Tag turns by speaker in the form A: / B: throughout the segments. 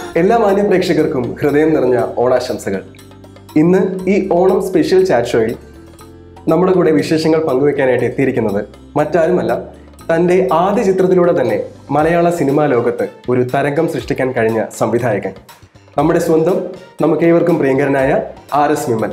A: എല്ലാ മാന്യ പ്രേക്ഷകർക്കും ഹൃദയം നിറഞ്ഞ ഓണാശംസകൾ ഇന്ന് ഈ ഓണം സ്പെഷ്യൽ ചാറ്റ് ഷോയിൽ നമ്മുടെ കൂടെ വിശേഷങ്ങൾ പങ്കുവെക്കാനായിട്ട് എത്തിയിരിക്കുന്നത് മറ്റാരുമല്ല തൻ്റെ ആദ്യ ചിത്രത്തിലൂടെ തന്നെ മലയാള സിനിമാ ലോകത്ത് ഒരു തരംഗം സൃഷ്ടിക്കാൻ കഴിഞ്ഞ സംവിധായകൻ നമ്മുടെ സ്വന്തം നമുക്കേവർക്കും പ്രിയങ്കരനായ ആർ എസ് വിമൽ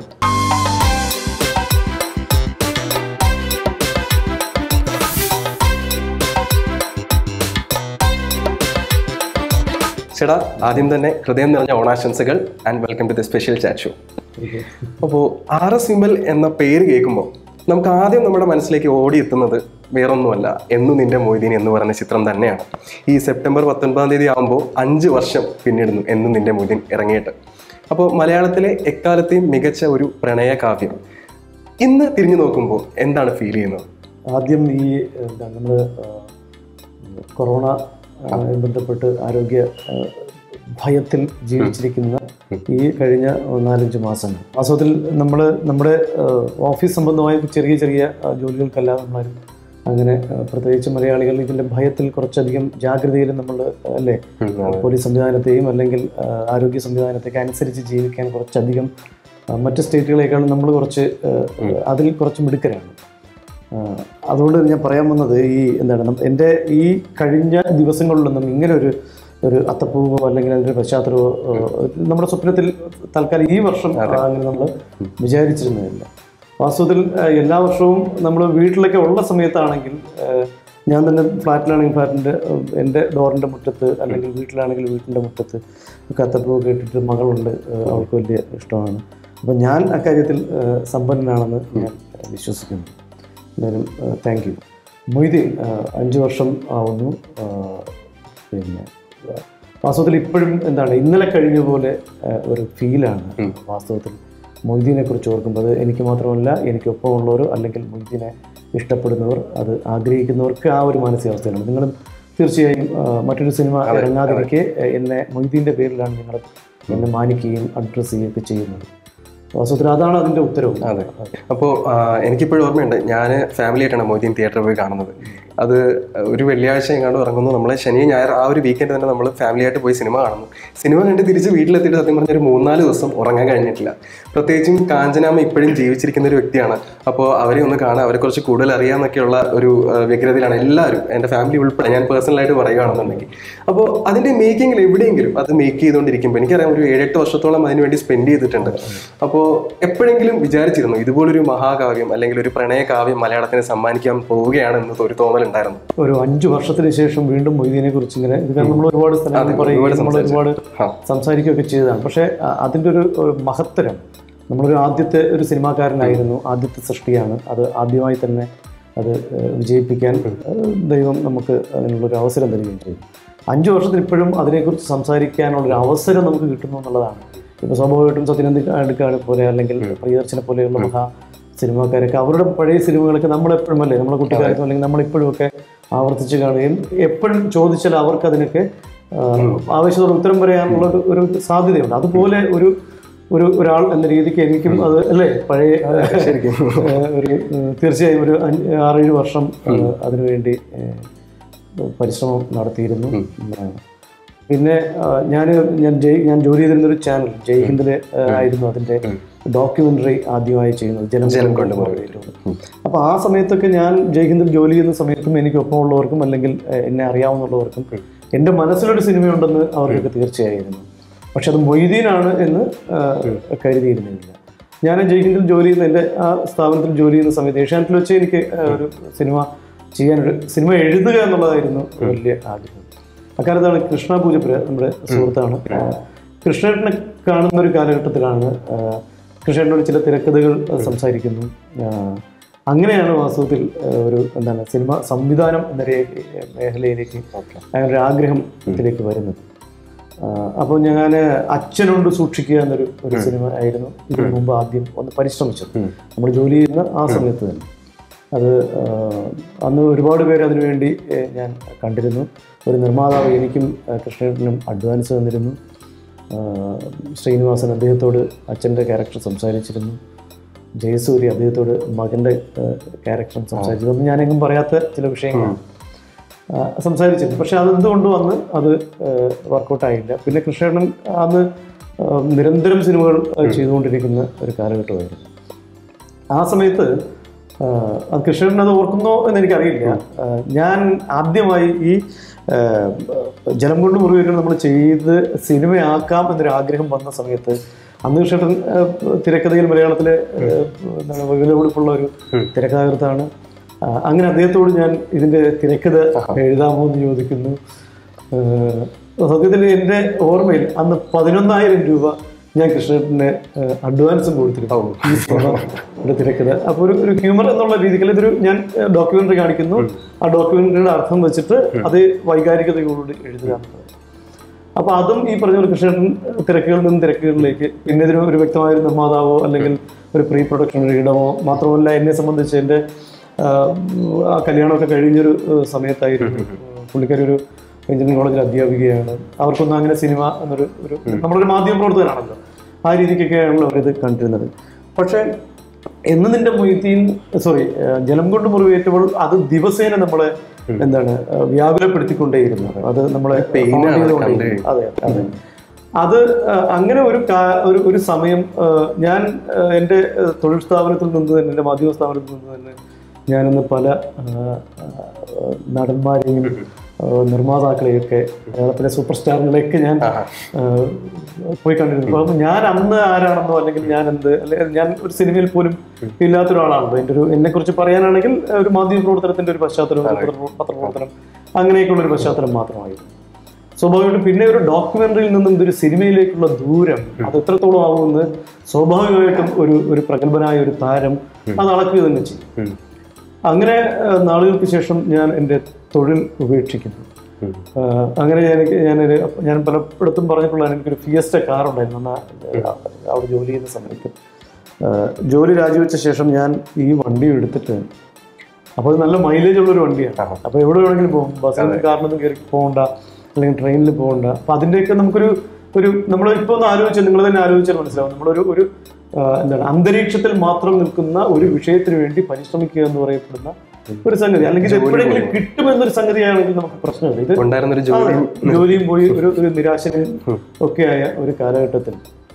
A: ചേട്ടാ ആദ്യം തന്നെ ഹൃദയം നിറഞ്ഞ ഓണാശംസകൾ and welcome to the special chat show അപ്പോൾ ആർ എസ് വിമൽ എന്ന പേര് കേൾക്കുമ്പോൾ നമുക്ക് ആദ്യം നമ്മുടെ മനസ്സിലേക്ക് ഓടിയെത്തുന്നത് വേറൊന്നുമല്ല എന്നു നിന്റെ മൊയ്തീൻ എന്ന് പറയുന്ന ചിത്രം തന്നെയാണ് ഈ സെപ്റ്റംബർ പത്തൊൻപതാം തീയതി ആകുമ്പോൾ അഞ്ച് വർഷം പിന്നിടുന്നു എന്നു നിന്റെ മൊയ്തീൻ ഇറങ്ങിയിട്ട് അപ്പോൾ മലയാളത്തിലെ എക്കാലത്തെയും മികച്ച ഒരു പ്രണയ കാവ്യം ഇന്ന് തിരിഞ്ഞു നോക്കുമ്പോൾ എന്താണ് ഫീൽ ചെയ്യുന്നത്
B: ആദ്യം ഈ എന്താ നമ്മൾ കൊറോണ ആ, ബന്ധപ്പെട്ട് ആരോഗ്യ ആ, ഭയത്തിൽ ജീവിച്ചിരിക്കുന്ന ഈ കഴിഞ്ഞ നാലഞ്ച് മാസങ്ങൾ വാസ്തവത്തിൽ നമ്മൾ നമ്മുടെ ആ, ഓഫീസ് സംബന്ധമായ ചെറിയ ചെറിയ ആ, ജോലികൾക്കല്ലാതെ നമ്മളാരും അങ്ങനെ ആ, പ്രത്യേകിച്ച് മലയാളികൾ ഇതിൻ്റെ ഭയത്തിൽ കുറച്ചധികം ജാഗ്രതയിൽ നമ്മൾ അല്ലേ പോലീസ് സംവിധാനത്തെയും അല്ലെങ്കിൽ ആ, ആരോഗ്യ സംവിധാനത്തെയൊക്കെ അനുസരിച്ച് ജീവിക്കാൻ കുറച്ചധികം ആ, മറ്റ് സ്റ്റേറ്റുകളെക്കാളും നമ്മൾ കുറച്ച് ആ, അതിൽ കുറച്ച് മിടുക്കരാണ് ആ, അതുകൊണ്ട് ഞാൻ പറയാൻ വന്നത് ഈ എന്താണ് നം- എൻ്റെ ഈ കഴിഞ്ഞ ദിവസങ്ങളിലൊന്നും ഇങ്ങനെ ഒരു ഒരു അത്തപ്പൂവോ അല്ലെങ്കിൽ അതിൻ്റെ പശ്ചാത്തലമോ ആ, നമ്മുടെ സ്വപ്നത്തിൽ തൽക്കാലം ഈ വർഷം ആ, അങ്ങനെ നമ്മൾ വിചാരിച്ചിരുന്നതില്ല വാസ്തവത്തിൽ ആ, എല്ലാ വർഷവും നമ്മൾ വീട്ടിലൊക്കെ ഉള്ള സമയത്താണെങ്കിൽ ആ, ഞാൻ തന്നെ ഫ്ലാറ്റിലാണെങ്കിൽ ഫ്ലാറ്റിൻ്റെ എൻ്റെ ഡോറിൻ്റെ മുറ്റത്ത് അല്ലെങ്കിൽ വീട്ടിലാണെങ്കിൽ വീട്ടിൻ്റെ മുറ്റത്ത് കത്തപ്പൂവൊക്കെ ഇട്ടിട്ട് മകളുണ്ട് ആ, അവൾക്ക് വലിയ ഇഷ്ടമാണ് അപ്പം ഞാൻ അക്കാര്യത്തിൽ ആ, സമ്പന്നനാണെന്ന് ഞാൻ വിശ്വസിക്കുന്നു എന്തായാലും താങ്ക് യു മൊയ്തീൻ ആ, അഞ്ച് വർഷം ആവുന്നു ആ, പിന്നെ ആ, വാസ്തവത്തിൽ ഇപ്പോഴും എന്താണ് ഇന്നലെ കഴിഞ്ഞ പോലെ ആ, ഒരു ഫീലാണ് വാസ്തവത്തിൽ മൊയ്തീനെ കുറിച്ച് ഓർക്കുമ്പോൾ അത് എനിക്ക് മാത്രമല്ല എനിക്കൊപ്പമുള്ളവരോ അല്ലെങ്കിൽ മൊയ്തീനെ ഇഷ്ടപ്പെടുന്നവർ അത് ആഗ്രഹിക്കുന്നവർക്ക് ആ ഒരു മാനസികാവസ്ഥയിലാണ് നിങ്ങളും തീർച്ചയായും ആ, മറ്റൊരു സിനിമ ഇറങ്ങാതിരിക്കെ ആ, എന്നെ മൊയ്തീൻ്റെ പേരിലാണ് നിങ്ങൾ എന്നെ മാനിക്കുകയും അഡ്രസ്സ് ചെയ്യുകയൊക്കെ ചെയ്യുന്നത് വാസ്തവത്തിൽ അതാണ് അതിൻ്റെ ഉത്തരവ്
A: അതെ അപ്പോൾ എനിക്കിപ്പോഴും ഓർമ്മയുണ്ട് ഞാൻ ഫാമിലി ആയിട്ടാണ് മൊയ്തീൻ തിയേറ്ററിൽ പോയി കാണുന്നത് അത് ഒരു വെള്ളിയാഴ്ച എങ്ങാണ്ട് ഇറങ്ങുന്നു നമ്മൾ ശനി ഞായർ ആ ഒരു വീക്കെൻഡ് തന്നെ നമ്മൾ ഫാമിലി ആയിട്ട് പോയി സിനിമ കാണുന്നു സിനിമ കണ്ട് തിരിച്ച് വീട്ടിലെത്തിയിട്ട് സത്യം പറഞ്ഞ ഒരു മൂന്നാല് ദിവസം ഉറങ്ങാൻ കഴിഞ്ഞിട്ടില്ല പ്രത്യേകിച്ചും കാഞ്ചനാമ ഇപ്പോഴും ജീവിച്ചിരിക്കുന്ന ഒരു വ്യക്തിയാണ് അപ്പോൾ അവരെ ഒന്ന് കാണാൻ അവരെ കുറിച്ച് കൂടുതൽ അറിയാമെന്നൊക്കെയുള്ള ഒരു ആ, വ്യഗ്രതയിലാണ് എല്ലാവരും എൻ്റെ ഫാമിലി ഉൾപ്പെടെ ഞാൻ പേഴ്സണലായിട്ട് പറയുകയാണെന്നുണ്ടെങ്കിൽ അപ്പോൾ അതിൻ്റെ മേക്കിങ്ങിൽ എവിടെയെങ്കിലും അത് മേക്ക് ചെയ്തുകൊണ്ടിരിക്കുമ്പോൾ എനിക്കറിയാം ഒരു ഏഴെട്ട് വർഷത്തോളം അതിന് വേണ്ടി സ്പെൻഡ് ചെയ്തിട്ടുണ്ട് അപ്പോൾ എപ്പോഴെങ്കിലും വിചാരിച്ചിരുന്നു ഇതുപോലൊരു മഹാകാവ്യം അല്ലെങ്കിൽ ഒരു പ്രണയ കാവ്യം മലയാളത്തിന് സമ്മാനിക്കാൻ പോവുകയാണെന്ന് ഒരു തോന്നലുണ്ടായിരുന്നു
B: ഒരു അഞ്ചു വർഷത്തിന് ശേഷം വീണ്ടും മൊയ്തീനെ കുറിച്ച് ഇങ്ങനെ ഇത് കാരണം നമ്മൾ ഒരുപാട് സ്ഥലങ്ങൾ പറയുകയും നമ്മൾ ഒരുപാട്
A: ആ.
B: സംസാരിക്കുകയൊക്കെ ചെയ്തതാണ് പക്ഷേ ആ, അതിൻ്റെ ഒരു ഒരു മഹത്തരം നമ്മളൊരു ആദ്യത്തെ ഒരു സിനിമാക്കാരനായിരുന്നു ആദ്യത്തെ സൃഷ്ടിയാണ് അത് ആദ്യമായി തന്നെ അത് ഏഹ്, വിജയിപ്പിക്കാൻ ഏഹ്, ദൈവം നമുക്ക് അതിനുള്ളൊരു അവസരം തരികയും ചെയ്തു അഞ്ച് വർഷത്തിൽ ഇപ്പോഴും അതിനെക്കുറിച്ച് സംസാരിക്കാനുള്ളൊരു അവസരം നമുക്ക് കിട്ടുന്നു എന്നുള്ളതാണ് ഇപ്പോൾ സ്വാഭാവികമായിട്ടും സത്യനന്ദി അടുക്കാട് പോലെ അല്ലെങ്കിൽ പ്രിയദർശനെ പോലെയുള്ള മഹാ സിനിമാക്കാരൊക്കെ അവരുടെ പഴയ സിനിമകളൊക്കെ നമ്മളെപ്പോഴും അല്ലേ നമ്മളെ കുട്ടിക്കാലത്തും അല്ലെങ്കിൽ നമ്മളിപ്പോഴും ഒക്കെ ആവർത്തിച്ച് കാണുകയും എപ്പോഴും ചോദിച്ചാൽ അവർക്ക് അതിനൊക്കെ ആ, ആവശ്യത്തോടെ ഉത്തരം പറയാനുള്ള ഒരു ഒരു സാധ്യതയുണ്ട് അതുപോലെ ഒരു ഒരു ഒരാൾ എന്ന രീതിക്ക് എനിക്കും അത് അല്ലേ പഴയ ശരിക്കും ഒരു ഉം, തീർച്ചയായും ഒരു അഞ്ച് ആറേഴ് വർഷം ആ, അതിനുവേണ്ടി ഏ, പരിശ്രമം നടത്തിയിരുന്നു ഉം. പിന്നെ ഞാൻ ഞാൻ ജയ് ഞാൻ ജോലി ചെയ്തിരുന്ന ഒരു ചാനൽ ജയ് ഹിന്ദിലെ ആ, ആയിരുന്നു അതിൻ്റെ ഡോക്യുമെൻ്ററി ആദ്യമായി ചെയ്യുന്നത് ജനം
A: ജനം കൊണ്ട്
B: അപ്പോൾ ആ സമയത്തൊക്കെ ഞാൻ ജയ് ഹിന്ദിൽ ജോലി ചെയ്യുന്ന സമയത്തും എനിക്ക് ഒപ്പമുള്ളവർക്കും അല്ലെങ്കിൽ ഏഹ്, എന്നെ അറിയാവുന്നവർക്കും എൻ്റെ മനസ്സിലൊരു സിനിമയുണ്ടെന്ന് അവർക്കൊക്കെ തീർച്ചയായിരുന്നു പക്ഷെ അത് മൊയ്തീനാണ് എന്ന് ഏഹ്, കരുതിയിരുന്നില്ല ഞാൻ ജയ് ഹിന്ദിൽ ജോലി ചെയ്യുന്ന എൻ്റെ ആ സ്ഥാപനത്തിൽ ജോലി ചെയ്യുന്ന സമയത്ത് ഏഷ്യാനെറ്റിൽ വെച്ച് എനിക്ക് ഏഹ്, ഒരു സിനിമ ചെയ്യാനൊരു സിനിമ എഴുതുക എന്നുള്ളതായിരുന്നു വലിയ ആഗ്രഹം അക്കാലത്താണ് കൃഷ്ണ പൂജപ്പുര നമ്മുടെ സുഹൃത്താണ് കൃഷ്ണേട്ടനെ കാണുന്ന ഒരു കാലഘട്ടത്തിലാണ് ആ, കൃഷ്ണേട്ടനോട് ചില തിരക്കഥകൾ ആ, സംസാരിക്കുന്നു ആ, അങ്ങനെയാണ് വാസ്തവത്തിൽ ആ, ഒരു എന്താണ് സിനിമ സംവിധാനം എന്ന രേ- മേഖലയിലേക്ക് ആ ഒരു ആഗ്രഹത്തിലേക്ക് വരുന്നത് അപ്പോൾ ഞാൻ അച്ഛനോട് സൂക്ഷിക്കുക എന്നൊരു ഒരു സിനിമ ആയിരുന്നു ഇതിനു മുമ്പ് ആദ്യം ഒന്ന് പരിശ്രമിച്ചത് നമ്മൾ ജോലി ചെയ്യുന്ന ആ സമയത്ത് തന്നെ അത് ആ, അന്ന് ഒരുപാട് പേര് അതിനുവേണ്ടി ഏ, ഞാൻ കണ്ടിരുന്നു ഒരു നിർമ്മാതാവ് എനിക്കും ആ, കൃഷ്ണേട്ടനും അഡ്വാൻസ് തന്നിരുന്നു ആ, ശ്രീനിവാസൻ അദ്ദേഹത്തോട് അച്ഛൻ്റെ ക്യാരക്ടർ സംസാരിച്ചിരുന്നു ജയസൂര്യ അദ്ദേഹത്തോട് മകൻ്റെ ക്യാരക്ടറും സംസാരിച്ചു അതൊന്നും ഞാനെങ്ങും പറയാത്ത ചില വിഷയങ്ങളാണ് ആ, സംസാരിച്ചിരുന്നു പക്ഷെ അതെന്തുകൊണ്ട് വന്ന് അത് വർക്കൗട്ട് ആയില്ല പിന്നെ കൃഷ്ണേട്ടൻ അന്ന് ആ, നിരന്തരം സിനിമകൾ ആ, ചെയ്തുകൊണ്ടിരിക്കുന്ന ഒരു കാലഘട്ടമായിരുന്നു ആ സമയത്ത് ആ, അത് കൃഷ്ണൻ അത് ഓർക്കുന്നോ എന്ന് എനിക്കറിയില്ല ആ, ഞാൻ ആദ്യമായി ഈ ആ, ജലം കൊണ്ട് മുറിവേറ്റ് നമ്മൾ ചെയ്ത് സിനിമയാക്കാം എന്നൊരു ആഗ്രഹം വന്ന സമയത്ത് അന്ന് കൃഷ്ണൻ ആ, തിരക്കഥയിൽ മലയാളത്തിലെ ആ, എന്താണ് വിലപിടിപ്പുള്ള ഒരു തിരക്കഥാകൃത്താണ് ആ, അങ്ങനെ അദ്ദേഹത്തോട് ഞാൻ ഇതിൻ്റെ തിരക്കഥ എഴുതാമോ എന്ന് ചോദിക്കുന്നു ആ, സത്യത്തിൽ എൻ്റെ ഓർമ്മയിൽ അന്ന് പതിനൊന്നായിരം രൂപ ഞാൻ കൃഷ്ണനെ അഡ്വാൻസും കൊടുത്തിരുന്നു ഈ സിനിമയുടെ തിരക്കഥ അപ്പോൾ ഒരു ഒരു ഹ്യൂമർ എന്നുള്ള രീതിയിൽ ഇതൊരു ഞാൻ ഡോക്യുമെന്ററി കാണിക്കുന്നു ആ ഡോക്യുമെന്ററിയുടെ അർത്ഥം വെച്ചിട്ട് അത് വൈകാരികതയോടുകൂടി എഴുതുക എന്നുള്ളത് അപ്പൊ അതും ഈ പറഞ്ഞ പോലെ കൃഷ്ണൻ തിരക്കുകളിൽ നിന്നും തിരക്കുകളിലേക്ക് പിന്നെ ഇതിന് ഒരു വ്യക്തമായ ഒരു നിർമ്മാതാവോ അല്ലെങ്കിൽ ഒരു പ്രീ പ്രൊഡക്ഷൻ ഒരു ഇടമോ മാത്രമല്ല എന്നെ സംബന്ധിച്ച് എൻ്റെ ആഹ്, ആ കല്യാണമൊക്കെ കഴിഞ്ഞൊരു ഏഹ്, സമയത്തായിരുന്നു പുള്ളിക്കാരി ഒരു എഞ്ചിനീയറിംഗ് കോളേജിൽ അധ്യാപികയാണ് അവർക്കൊന്നും അങ്ങനെ സിനിമ എന്നൊരു ഒരു നമ്മളൊരു മാധ്യമ പ്രവർത്തകനാണല്ലോ ആ രീതിക്കൊക്കെയാണല്ലോ അവരിത് കണ്ടിരുന്നത് പക്ഷേ എന്ന് നിന്റെ മൊയ്തീൻ സോറി ജലം കൊണ്ട് മുറിവേറ്റപ്പോൾ അത് ദിവസേന നമ്മളെ എന്താണ് ആ, വ്യാകുലപ്പെടുത്തിക്കൊണ്ടേയിരുന്നു അത് നമ്മളെ
A: pain ആണ്
B: haunt ചെയ്തുകൊണ്ടേയിരുന്നു. അതെ അതെ അത് ആ, അങ്ങനെ ഒരു കാ- ഒരു ഒരു സമയം ആ, ഞാൻ ആ, എൻ്റെ ആ, തൊഴിൽ സ്ഥാപനത്തിൽ നിന്ന് തന്നെ എൻ്റെ മാധ്യമ സ്ഥാപനത്തിൽ നിന്ന് തന്നെ ഞാനിന്ന് പല ആ, ആ, നടന്മാരെയും ആ, നിർമ്മാതാക്കളെയൊക്കെ മലയാളത്തിലെ സൂപ്പർ സ്റ്റാറുകളെയൊക്കെ ഞാൻ ആ, പോയി കണ്ടിരുന്നു അപ്പം ഞാൻ അന്ന് ആരാണെന്നോ അല്ലെങ്കിൽ ഞാൻ എന്ത് അല്ലെങ്കിൽ ഞാൻ ഒരു സിനിമയിൽ പോലും ഇല്ലാത്ത ഒരാളാണല്ലോ എൻ്റെ ഒരു എന്നെ കുറിച്ച് പറയാനാണെങ്കിൽ ഒരു മാധ്യമ പ്രവർത്തനത്തിന്റെ ഒരു പശ്ചാത്തലം ഒരു പത്ര- പത്രപ്രവർത്തനം അങ്ങനെയൊക്കെയുള്ള ഒരു പശ്ചാത്തലം മാത്രമായിരുന്നു സ്വാഭാവികമായിട്ടും പിന്നെ ഒരു ഡോക്യുമെന്ററിയിൽ നിന്നും ഇതൊരു സിനിമയിലേക്കുള്ള ദൂരം അത് എത്രത്തോളം ആവുമെന്ന് സ്വാഭാവികമായിട്ടും ഒരു ഒരു പ്രഗത്ഭനായ ഒരു താരം അത് അളക്കുക തന്നെ ചെയ്യും അങ്ങനെ ആ, നാളുകൾക്ക് ശേഷം ഞാൻ എൻ്റെ തൊഴിൽ ഉപേക്ഷിക്കുന്നു ആ, അങ്ങനെ എനിക്ക് ഞാനൊരു ഞാൻ പലയിടത്തും പറഞ്ഞിട്ടുള്ള എനിക്കൊരു ഫിയസ്റ്റ കാർ ഉണ്ടായിരുന്നു അന്ന് ആ, അവിടെ ജോലി ചെയ്യുന്ന സമയത്ത് ആ, ജോലി രാജിവെച്ച ശേഷം ഞാൻ ഈ വണ്ടി എടുത്തിട്ട് അപ്പോൾ അത് നല്ല മൈലേജ് ഉള്ള ഒരു വണ്ടിയാണ് അപ്പോൾ എവിടെ വേണമെങ്കിലും പോകും ബസ്സിൽ കാറിലൊന്നും കയറി പോകണ്ട അല്ലെങ്കിൽ ട്രെയിനിൽ പോകണ്ട അപ്പം അതിൻ്റെയൊക്കെ നമുക്കൊരു ഒരു നമ്മൾ ഇപ്പോൾ ഒന്ന് ആലോചിച്ചാൽ നിങ്ങൾ തന്നെ ആലോചിച്ചാൽ മനസ്സിലാവും നമ്മളൊരു ഒരു ആ, എന്താണ് അന്തരീക്ഷത്തിൽ മാത്രം നിൽക്കുന്ന ഒരു വിഷയത്തിന് വേണ്ടി പരിശ്രമിക്കുക എന്ന് പറയപ്പെടുന്ന ഒരു സംഗതി അല്ലെങ്കിൽ ഇത് എപ്പോഴെങ്കിലും കിട്ടുമെന്നൊരു സംഗതിയാണെങ്കിൽ നമുക്ക് പ്രശ്നമില്ല ഇത്
A: ഉണ്ടായിരുന്നൊരു ജോലി
B: ആ, ജോലിയും പോയി ഒരു ഒരു നിരാശനും ഒക്കെ ആയ ഒരു കാലഘട്ടത്തിൽ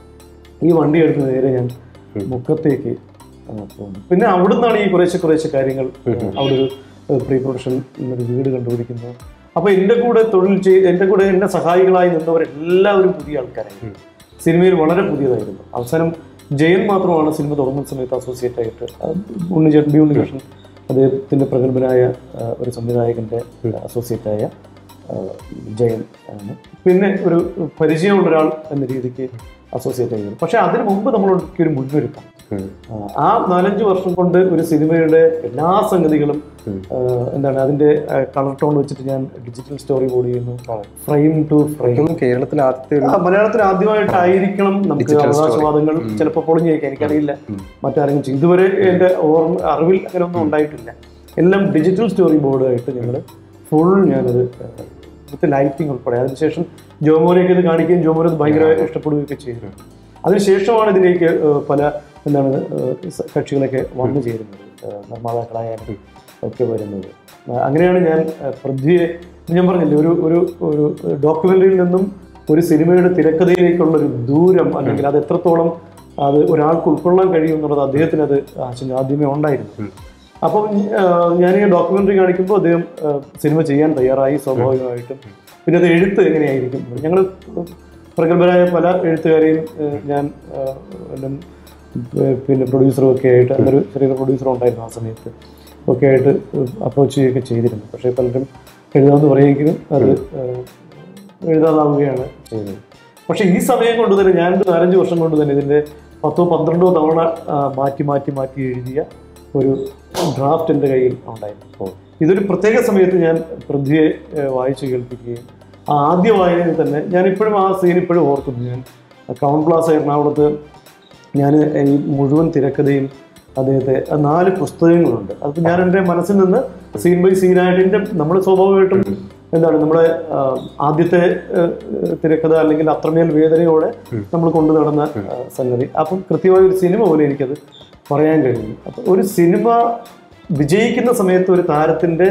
B: ഈ വണ്ടി എടുത്ത് നേരെ ഞാൻ മുക്കത്തേക്ക് ആ, പോകുന്നു പിന്നെ അവിടുന്നാണ് ഈ കുറേശ്ശെ കുറേശ്ശെ കാര്യങ്ങൾ അവിടെ ഒരു പ്രീ പ്രൊഡക്ഷൻ ഒരു വീട് കണ്ടുപിടിക്കുന്നു അപ്പൊ എൻ്റെ കൂടെ തൊഴിൽ ചെയ്ത് എൻ്റെ കൂടെ എൻ്റെ സഹായികളായി നിന്നവരെല്ലാവരും പുതിയ ആൾക്കാരായിരുന്നു സിനിമയിൽ വളരെ പുതിയതായിരുന്നു അവസാനം ജയൻ മാത്രമാണ് സിനിമ തുടങ്ങുന്ന സമയത്ത് അസോസിയേറ്റ് ആയിട്ട് ആ, ഉണ്ണിചേട്ടൻ ബി ഉണ്ണികൃഷ്ണൻ അദ്ദേഹത്തിൻ്റെ പ്രഗത്ഭനായ ആ, ഒരു സംവിധായകൻ്റെ അസോസിയേറ്റായ ആ, ജയൻ ആണ് പിന്നെ ഒരു പരിചയമുള്ള ഒരാൾ എന്ന രീതിക്ക് അസോസിയേറ്റ് ആയിരുന്നു പക്ഷെ അതിനു മുമ്പ് നമ്മൾ ഒരു മുന്നൊരുക്കം ആ, ആ നാലഞ്ച് വർഷം കൊണ്ട് ഒരു സിനിമയുടെ എല്ലാ സംഗതികളും ആ, എന്താണ് അതിന്റെ കളർ ടോൺ വെച്ചിട്ട് ഞാൻ ഡിജിറ്റൽ സ്റ്റോറി ബോർഡ് ചെയ്യുന്നു ഫ്രെയിം ടു ഫ്രെയിം
A: എനിക്കൊന്നും കേരളത്തിൽ ആദ്യത്തെ ഒരു
B: ആ, മലയാളത്തിൽ ആദ്യമായിട്ടായിരിക്കണം നമുക്ക് അവകാശവാദങ്ങൾ ചിലപ്പോൾ പൊളിഞ്ഞേക്കാം എനിക്കറിയില്ല മറ്റാരെങ്കിലും ചെയ്യും ഇതുവരെ എൻ്റെ ഓർമ്മ അറിവിൽ അങ്ങനെ ഒന്നും ഉണ്ടായിട്ടില്ല എല്ലാം ഡിജിറ്റൽ സ്റ്റോറി ബോർഡായിട്ട് ഞങ്ങൾ ഫുൾ ഞാനത് വിത്ത് ലൈറ്റിംഗ് ഉൾപ്പെടെ അതിനുശേഷം ജോമോനെയൊക്കെ ഇത് കാണിക്കുകയും ജോമോനെ ഇത് ഭയങ്കര ഇഷ്ടപ്പെടുകയൊക്കെ ചെയ്തു അതിനുശേഷമാണ് ഇതിലേക്ക് ഏഹ്, പല എന്താണ് ഏഹ്, സ- കക്ഷികളൊക്കെ വന്നു ചേരുന്നത് ഏഹ്, നിർമ്മാതാക്കളായാലും ഒക്കെ വരുന്നത് ആ, അങ്ങനെയാണ് ഞാൻ ഏഹ്, പൃഥ്വിയെ ഞാൻ പറഞ്ഞില്ലേ ഒരു ഒരു ഒരു ഡോക്യുമെന്ററിയിൽ നിന്നും ഒരു സിനിമയുടെ തിരക്കഥയിലേക്കുള്ള ഒരു ദൂരം അല്ലെങ്കിൽ അത് എത്രത്തോളം അത് ഒരാൾക്ക് ഉൾക്കൊള്ളാൻ കഴിയും എന്നുള്ളത് അദ്ദേഹത്തിന് അത് ആശങ്ക ആദ്യമേ ഉണ്ടായിരുന്നു അപ്പം ആ, ഞാൻ ഈ ഡോക്യുമെന്ററി കാണിക്കുമ്പോൾ അദ്ദേഹം ആ, സിനിമ ചെയ്യാൻ തയ്യാറായി സ്വാഭാവികമായിട്ടും പിന്നെ അത് എഴുത്ത് എങ്ങനെയായിരിക്കും ഞങ്ങൾ പ്രഗത്ഭരായ പല എഴുത്തുകാരെയും ആ, ഞാൻ ആ, പിന്നെ, പ- പിന്നെ പ്രൊഡ്യൂസറും ഒക്കെ ആയിട്ട് അതൊരു ചെറിയ പ്രൊഡ്യൂസറും ഉണ്ടായിരുന്നു ആ സമയത്ത് ഒക്കെ ആയിട്ട് അപ്രോച്ച് ചെയ്യുകയൊക്കെ ചെയ്തിരുന്നു പക്ഷേ പലരും എഴുതാമെന്ന് പറയുമെങ്കിലും അത് ആ, എഴുതാതാവുകയാണ് ചെയ്തത് പക്ഷേ ഈ സമയം കൊണ്ട് തന്നെ ഞാൻ ഒരു നാലഞ്ച് വർഷം കൊണ്ട് തന്നെ ഇതിൻ്റെ പത്തോ പന്ത്രണ്ടോ തവണ ആ, മാറ്റി മാറ്റി മാറ്റി എഴുതിയ ഒരു ഡ്രാഫ്റ്റ് എൻ്റെ കയ്യിൽ ഉണ്ടായിരുന്നു ഇതൊരു പ്രത്യേക സമയത്ത് ഞാൻ പൃഥ്വിയെ ഏഹ്, വായിച്ചു കേൾപ്പിക്കുകയും ആ ആദ്യ വായനയിൽ തന്നെ ഞാൻ ഇപ്പോഴും ആ സീൻ ഇപ്പോഴും ഓർക്കുന്നു ഞാൻ കൗണ്ട് പ്ലാസ എറണാകുളത്ത് ഞാൻ ഈ മുഴുവൻ തിരക്കഥയും അദ്ദേഹത്തെ ആ നാല് പുസ്തകങ്ങളുണ്ട് അതിപ്പോൾ ഞാൻ എൻ്റെ മനസ്സിൽ നിന്ന് സീൻ ബൈ സീനായിട്ട് എൻ്റെ നമ്മൾ സ്വാഭാവികമായിട്ടും എന്താണ് നമ്മുടെ ആ, ആദ്യത്തെ ആ, തിരക്കഥ അല്ലെങ്കിൽ അത്രമേൽ വേദനയോടെ നമ്മൾ കൊണ്ടു നടന്ന ആ, സംഗതി അപ്പം കൃത്യമായ ഒരു സിനിമ പോലെ എനിക്കത് പറയാൻ കഴിയും അപ്പം ഒരു സിനിമ വിജയിക്കുന്ന സമയത്ത് ഒരു താരത്തിൻ്റെ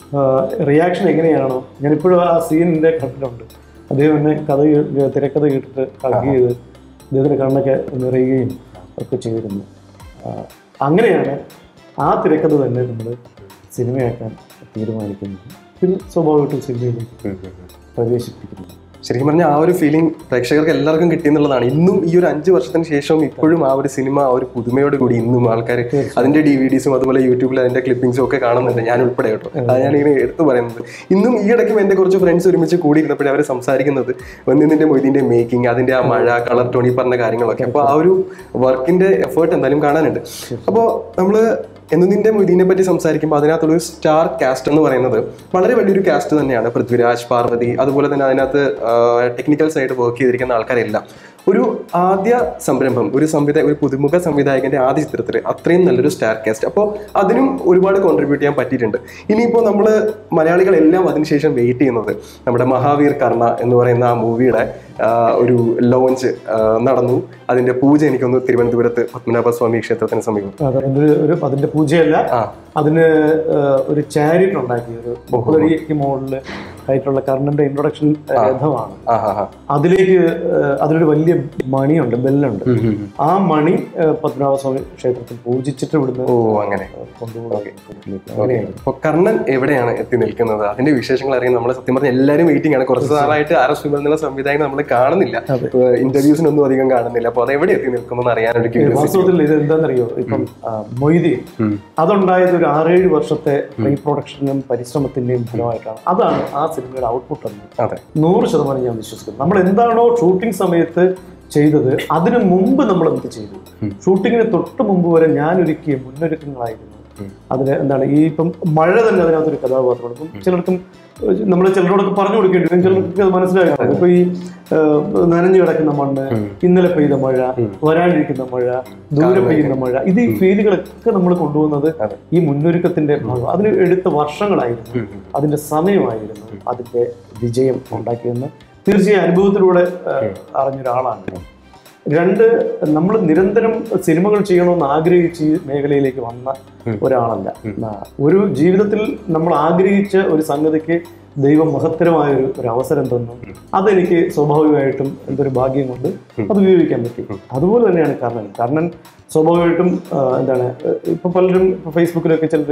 B: റിയാക്ഷൻ എങ്ങനെയാണോ ഞാനിപ്പോഴും ആ സീനിൻ്റെ കണ്ടിട്ടുണ്ട് അദ്ദേഹം എന്നെ കഥ കേ- തിരക്കഥ കേട്ടിട്ട് ഹഗ് ചെയ്ത് അദ്ദേഹത്തിൻ്റെ കണ്ണൊക്കെ നിറയുകയും ഒക്കെ ചെയ്തിരുന്നു ആ, അങ്ങനെയാണ് ആ തിരക്കഥ തന്നെ നമ്മൾ സിനിമയാക്കാൻ തീരുമാനിക്കുന്നത് പിന്നെ സ്വാഭാവികമായിട്ടും സിനിമയിലേക്ക് പ്രവേശിപ്പിക്കുന്നത്
A: ശരിക്കും പറഞ്ഞാൽ ആ ഒരു ഫീലിംഗ് പ്രേക്ഷകർക്ക് എല്ലാവർക്കും കിട്ടിയെന്നുള്ളതാണ് ഇന്നും ഈ ഒരു അഞ്ച് വർഷത്തിന് ശേഷവും ഇപ്പോഴും ആ ഒരു സിനിമ ആ ഒരു പുതുമയോട് കൂടി ഇന്നും ആൾക്കാർ അതിന്റെ ഡി വി ഡിസും അതുപോലെ യൂട്യൂബിൽ അതിന്റെ ക്ലിപ്പിംഗ്സും ഒക്കെ കാണുന്നുണ്ട് ഞാൻ ഉൾപ്പെടെ കേട്ടോ അത് ഞാൻ ഇങ്ങനെ എടുത്തു പറയുന്നത് ഇന്നും ഈ ഇടയ്ക്കും എന്റെ കുറച്ച് ഫ്രണ്ട്സ് ഒരുമിച്ച് കൂടി ഇരുന്നപ്പോഴേ അവർ സംസാരിക്കുന്നത് ഒന്നിന്റെ മൊയ്തീന്റെ മേക്കിംഗ് അതിന്റെ ആ മഴ കളർ ടോണി പറഞ്ഞ കാര്യങ്ങളൊക്കെ അപ്പോൾ ആ ഒരു വർക്കിന്റെ എഫേർട്ട് എന്തായാലും കാണാനുണ്ട് അപ്പോൾ നമ്മള് എന്നതിന്റെ മൊയ്തീനെ പറ്റി സംസാരിക്കുമ്പോൾ അതിനകത്തുള്ള ഒരു സ്റ്റാർ കാസ്റ്റ് എന്ന് പറയുന്നത് വളരെ വലിയൊരു കാസ്റ്റ് തന്നെയാണ് പൃഥ്വിരാജ് പാർവതി അതുപോലെ തന്നെ അതിനകത്ത് ടെക്നിക്കൽ സൈഡ് വർക്ക് ചെയ്തിരിക്കുന്ന ആൾക്കാരെല്ലാം ഒരു ആദ്യ സംരംഭം ഒരു സംവിധായ ഒരു പുതുമുഖ സംവിധായകന്റെ ആദ്യ ചിത്രത്തിൽ അത്രയും നല്ലൊരു സ്റ്റാർ കാസ്റ്റ് അപ്പോൾ അതിനും ഒരുപാട് കോൺട്രിബ്യൂട്ട് ചെയ്യാൻ പറ്റിയിട്ടുണ്ട് ഇനിയിപ്പോൾ നമ്മൾ മലയാളികളെല്ലാം അതിനുശേഷം വെയിറ്റ് ചെയ്യുന്നത് നമ്മുടെ മഹാവീർ കർണ എന്ന് പറയുന്ന ആ മൂവിയുടെ ഒരു ലോഞ്ച് നടന്നു അതിന്റെ പൂജ എനിക്കൊന്ന് തിരുവനന്തപുരത്ത് പത്മനാഭസ്വാമി ക്ഷേത്രത്തിന് സമീപം
B: അത് അതിന്റെ ഒരു- ഒരു അതിന്റെ പൂജയല്ല
A: ആ
B: അതിന് ഏഹ്, ഒരു ചാരിറ്റ് ഉണ്ടാക്കി ഒരു മുപ്പതടിക്ക് മുകളിൽ ആയിട്ടുള്ള കർണന്റെ ഇൻട്രൊഡക്ഷൻ രഥമാണ്
A: ആ ഹാ ഹാ
B: അതിലേക്ക് ഏഹ്, അതിലൊരു വലിയ മണിയുണ്ട് ബെല്ലുണ്ട് ആ മണി ഏഹ്, പത്മനാഭസ്വാമി ക്ഷേത്രത്തിൽ പൂജിച്ചിട്ട് ഇവിടുന്ന്
A: ഓ അങ്ങനെ
B: കൊണ്ടുപോകും അങ്ങനെയാണ്
A: അപ്പൊ കർണൻ എവിടെയാണ് എത്തി നിൽക്കുന്നത് അതിന്റെ വിശേഷങ്ങൾ അറിയാൻ നമ്മൾ സത്യം പറഞ്ഞാൽ എല്ലാവരും വെയിറ്റിംഗ് ആണ് കുറച്ച് നാളായിട്ട് ആർ എസ് വിമൽ എന്നുള്ള സംവിധായകൻ നമ്മൾ കാണുന്നില്ല
B: അതെ.
A: ഇന്റർവ്യൂസിനൊന്നും അധികം കാണുന്നില്ല അപ്പൊ അത് എവിടെ എത്തി നിൽക്കുന്നു അറിയാനൊരു ക്യൂരിയോസിറ്റി
B: വാസ്തവത്തിൽ ഇത് എന്താണെന്നറിയോ ഇപ്പം ആ, മൊയ്തീൻ അതുണ്ടായത് ഒരു ആറേഴ് വർഷത്തെ പ്രീ പ്രൊഡക്ഷനും പരിശ്രമത്തിന്റെയും ഫലമായിട്ടാണ് അതാണ് ആ സിനിമയുടെ ഔട്ട്പുട്ട് എന്ന്
A: അതെ
B: നൂറ് ശതമാനം ഞാൻ വിശ്വസിക്കുന്നു നമ്മൾ എന്താണോ ഷൂട്ടിംഗ് സമയത്ത് ചെയ്തത് അതിനു മുമ്പ് നമ്മൾ എന്ത് ചെയ്തു ഷൂട്ടിങ്ങിന് തൊട്ട് മുമ്പ് വരെ ഞാൻ ഒരുക്കിയ മുന്നൊരുക്കങ്ങളായിരുന്നു അതിന് എന്താണ് ഈ ഇപ്പം മഴ തന്നെ അതിനകത്തൊരു കഥാപാത്രമാണ് ഇപ്പം ചിലർക്കും നമ്മൾ ചിലരോടൊക്കെ പറഞ്ഞു കൊടുക്കേണ്ടി വരും ചിലർക്ക് അത് മനസ്സിലാക്കാം ഇപ്പൊ ഈ ഏഹ്, നനഞ്ഞു കിടക്കുന്ന മണ്ണ് ഇന്നലെ പെയ്ത മഴ വരാനിരിക്കുന്ന മഴ ദൂരെ പെയ്യുന്ന മഴ ഇത് ഈ ഫീലുകളൊക്കെ നമ്മൾ കൊണ്ടുപോകുന്നത്
A: അതെ.
B: ഈ മുന്നൊരുക്കത്തിന്റെ ഭാഗം അതിന് എടുത്ത വർഷങ്ങളായിരുന്നു അതിന്റെ സമയമായിരുന്നു അതിന്റെ വിജയം ഉണ്ടാക്കിയെന്ന് തീർച്ചയായും അനുഭവത്തിലൂടെ ഏഹ്, അറിഞ്ഞൊരാളാണ് രണ്ട് നമ്മൾ നിരന്തരം സിനിമകൾ ചെയ്യണമെന്ന് ആഗ്രഹിച്ച് ഈ മേഖലയിലേക്ക് വന്ന ഒരാളല്ല ആ, ഒരു ജീവിതത്തിൽ നമ്മൾ ആഗ്രഹിച്ച ഒരു സംഗതിക്ക് ദൈവം മഹത്തരമായ ഒരു ഒരു അവസരം തന്നു അതെനിക്ക് സ്വാഭാവികമായിട്ടും എന്തൊരു ഭാഗ്യം കൊണ്ട് അത് ഉപയോഗിക്കാൻ പറ്റി അതുപോലെ തന്നെയാണ് കർണൻ കർണൻ സ്വാഭാവികമായിട്ടും ആ, എന്താണ് ഇപ്പൊ പലരും ഇപ്പൊ ഫേസ്ബുക്കിലൊക്കെ ചിലർ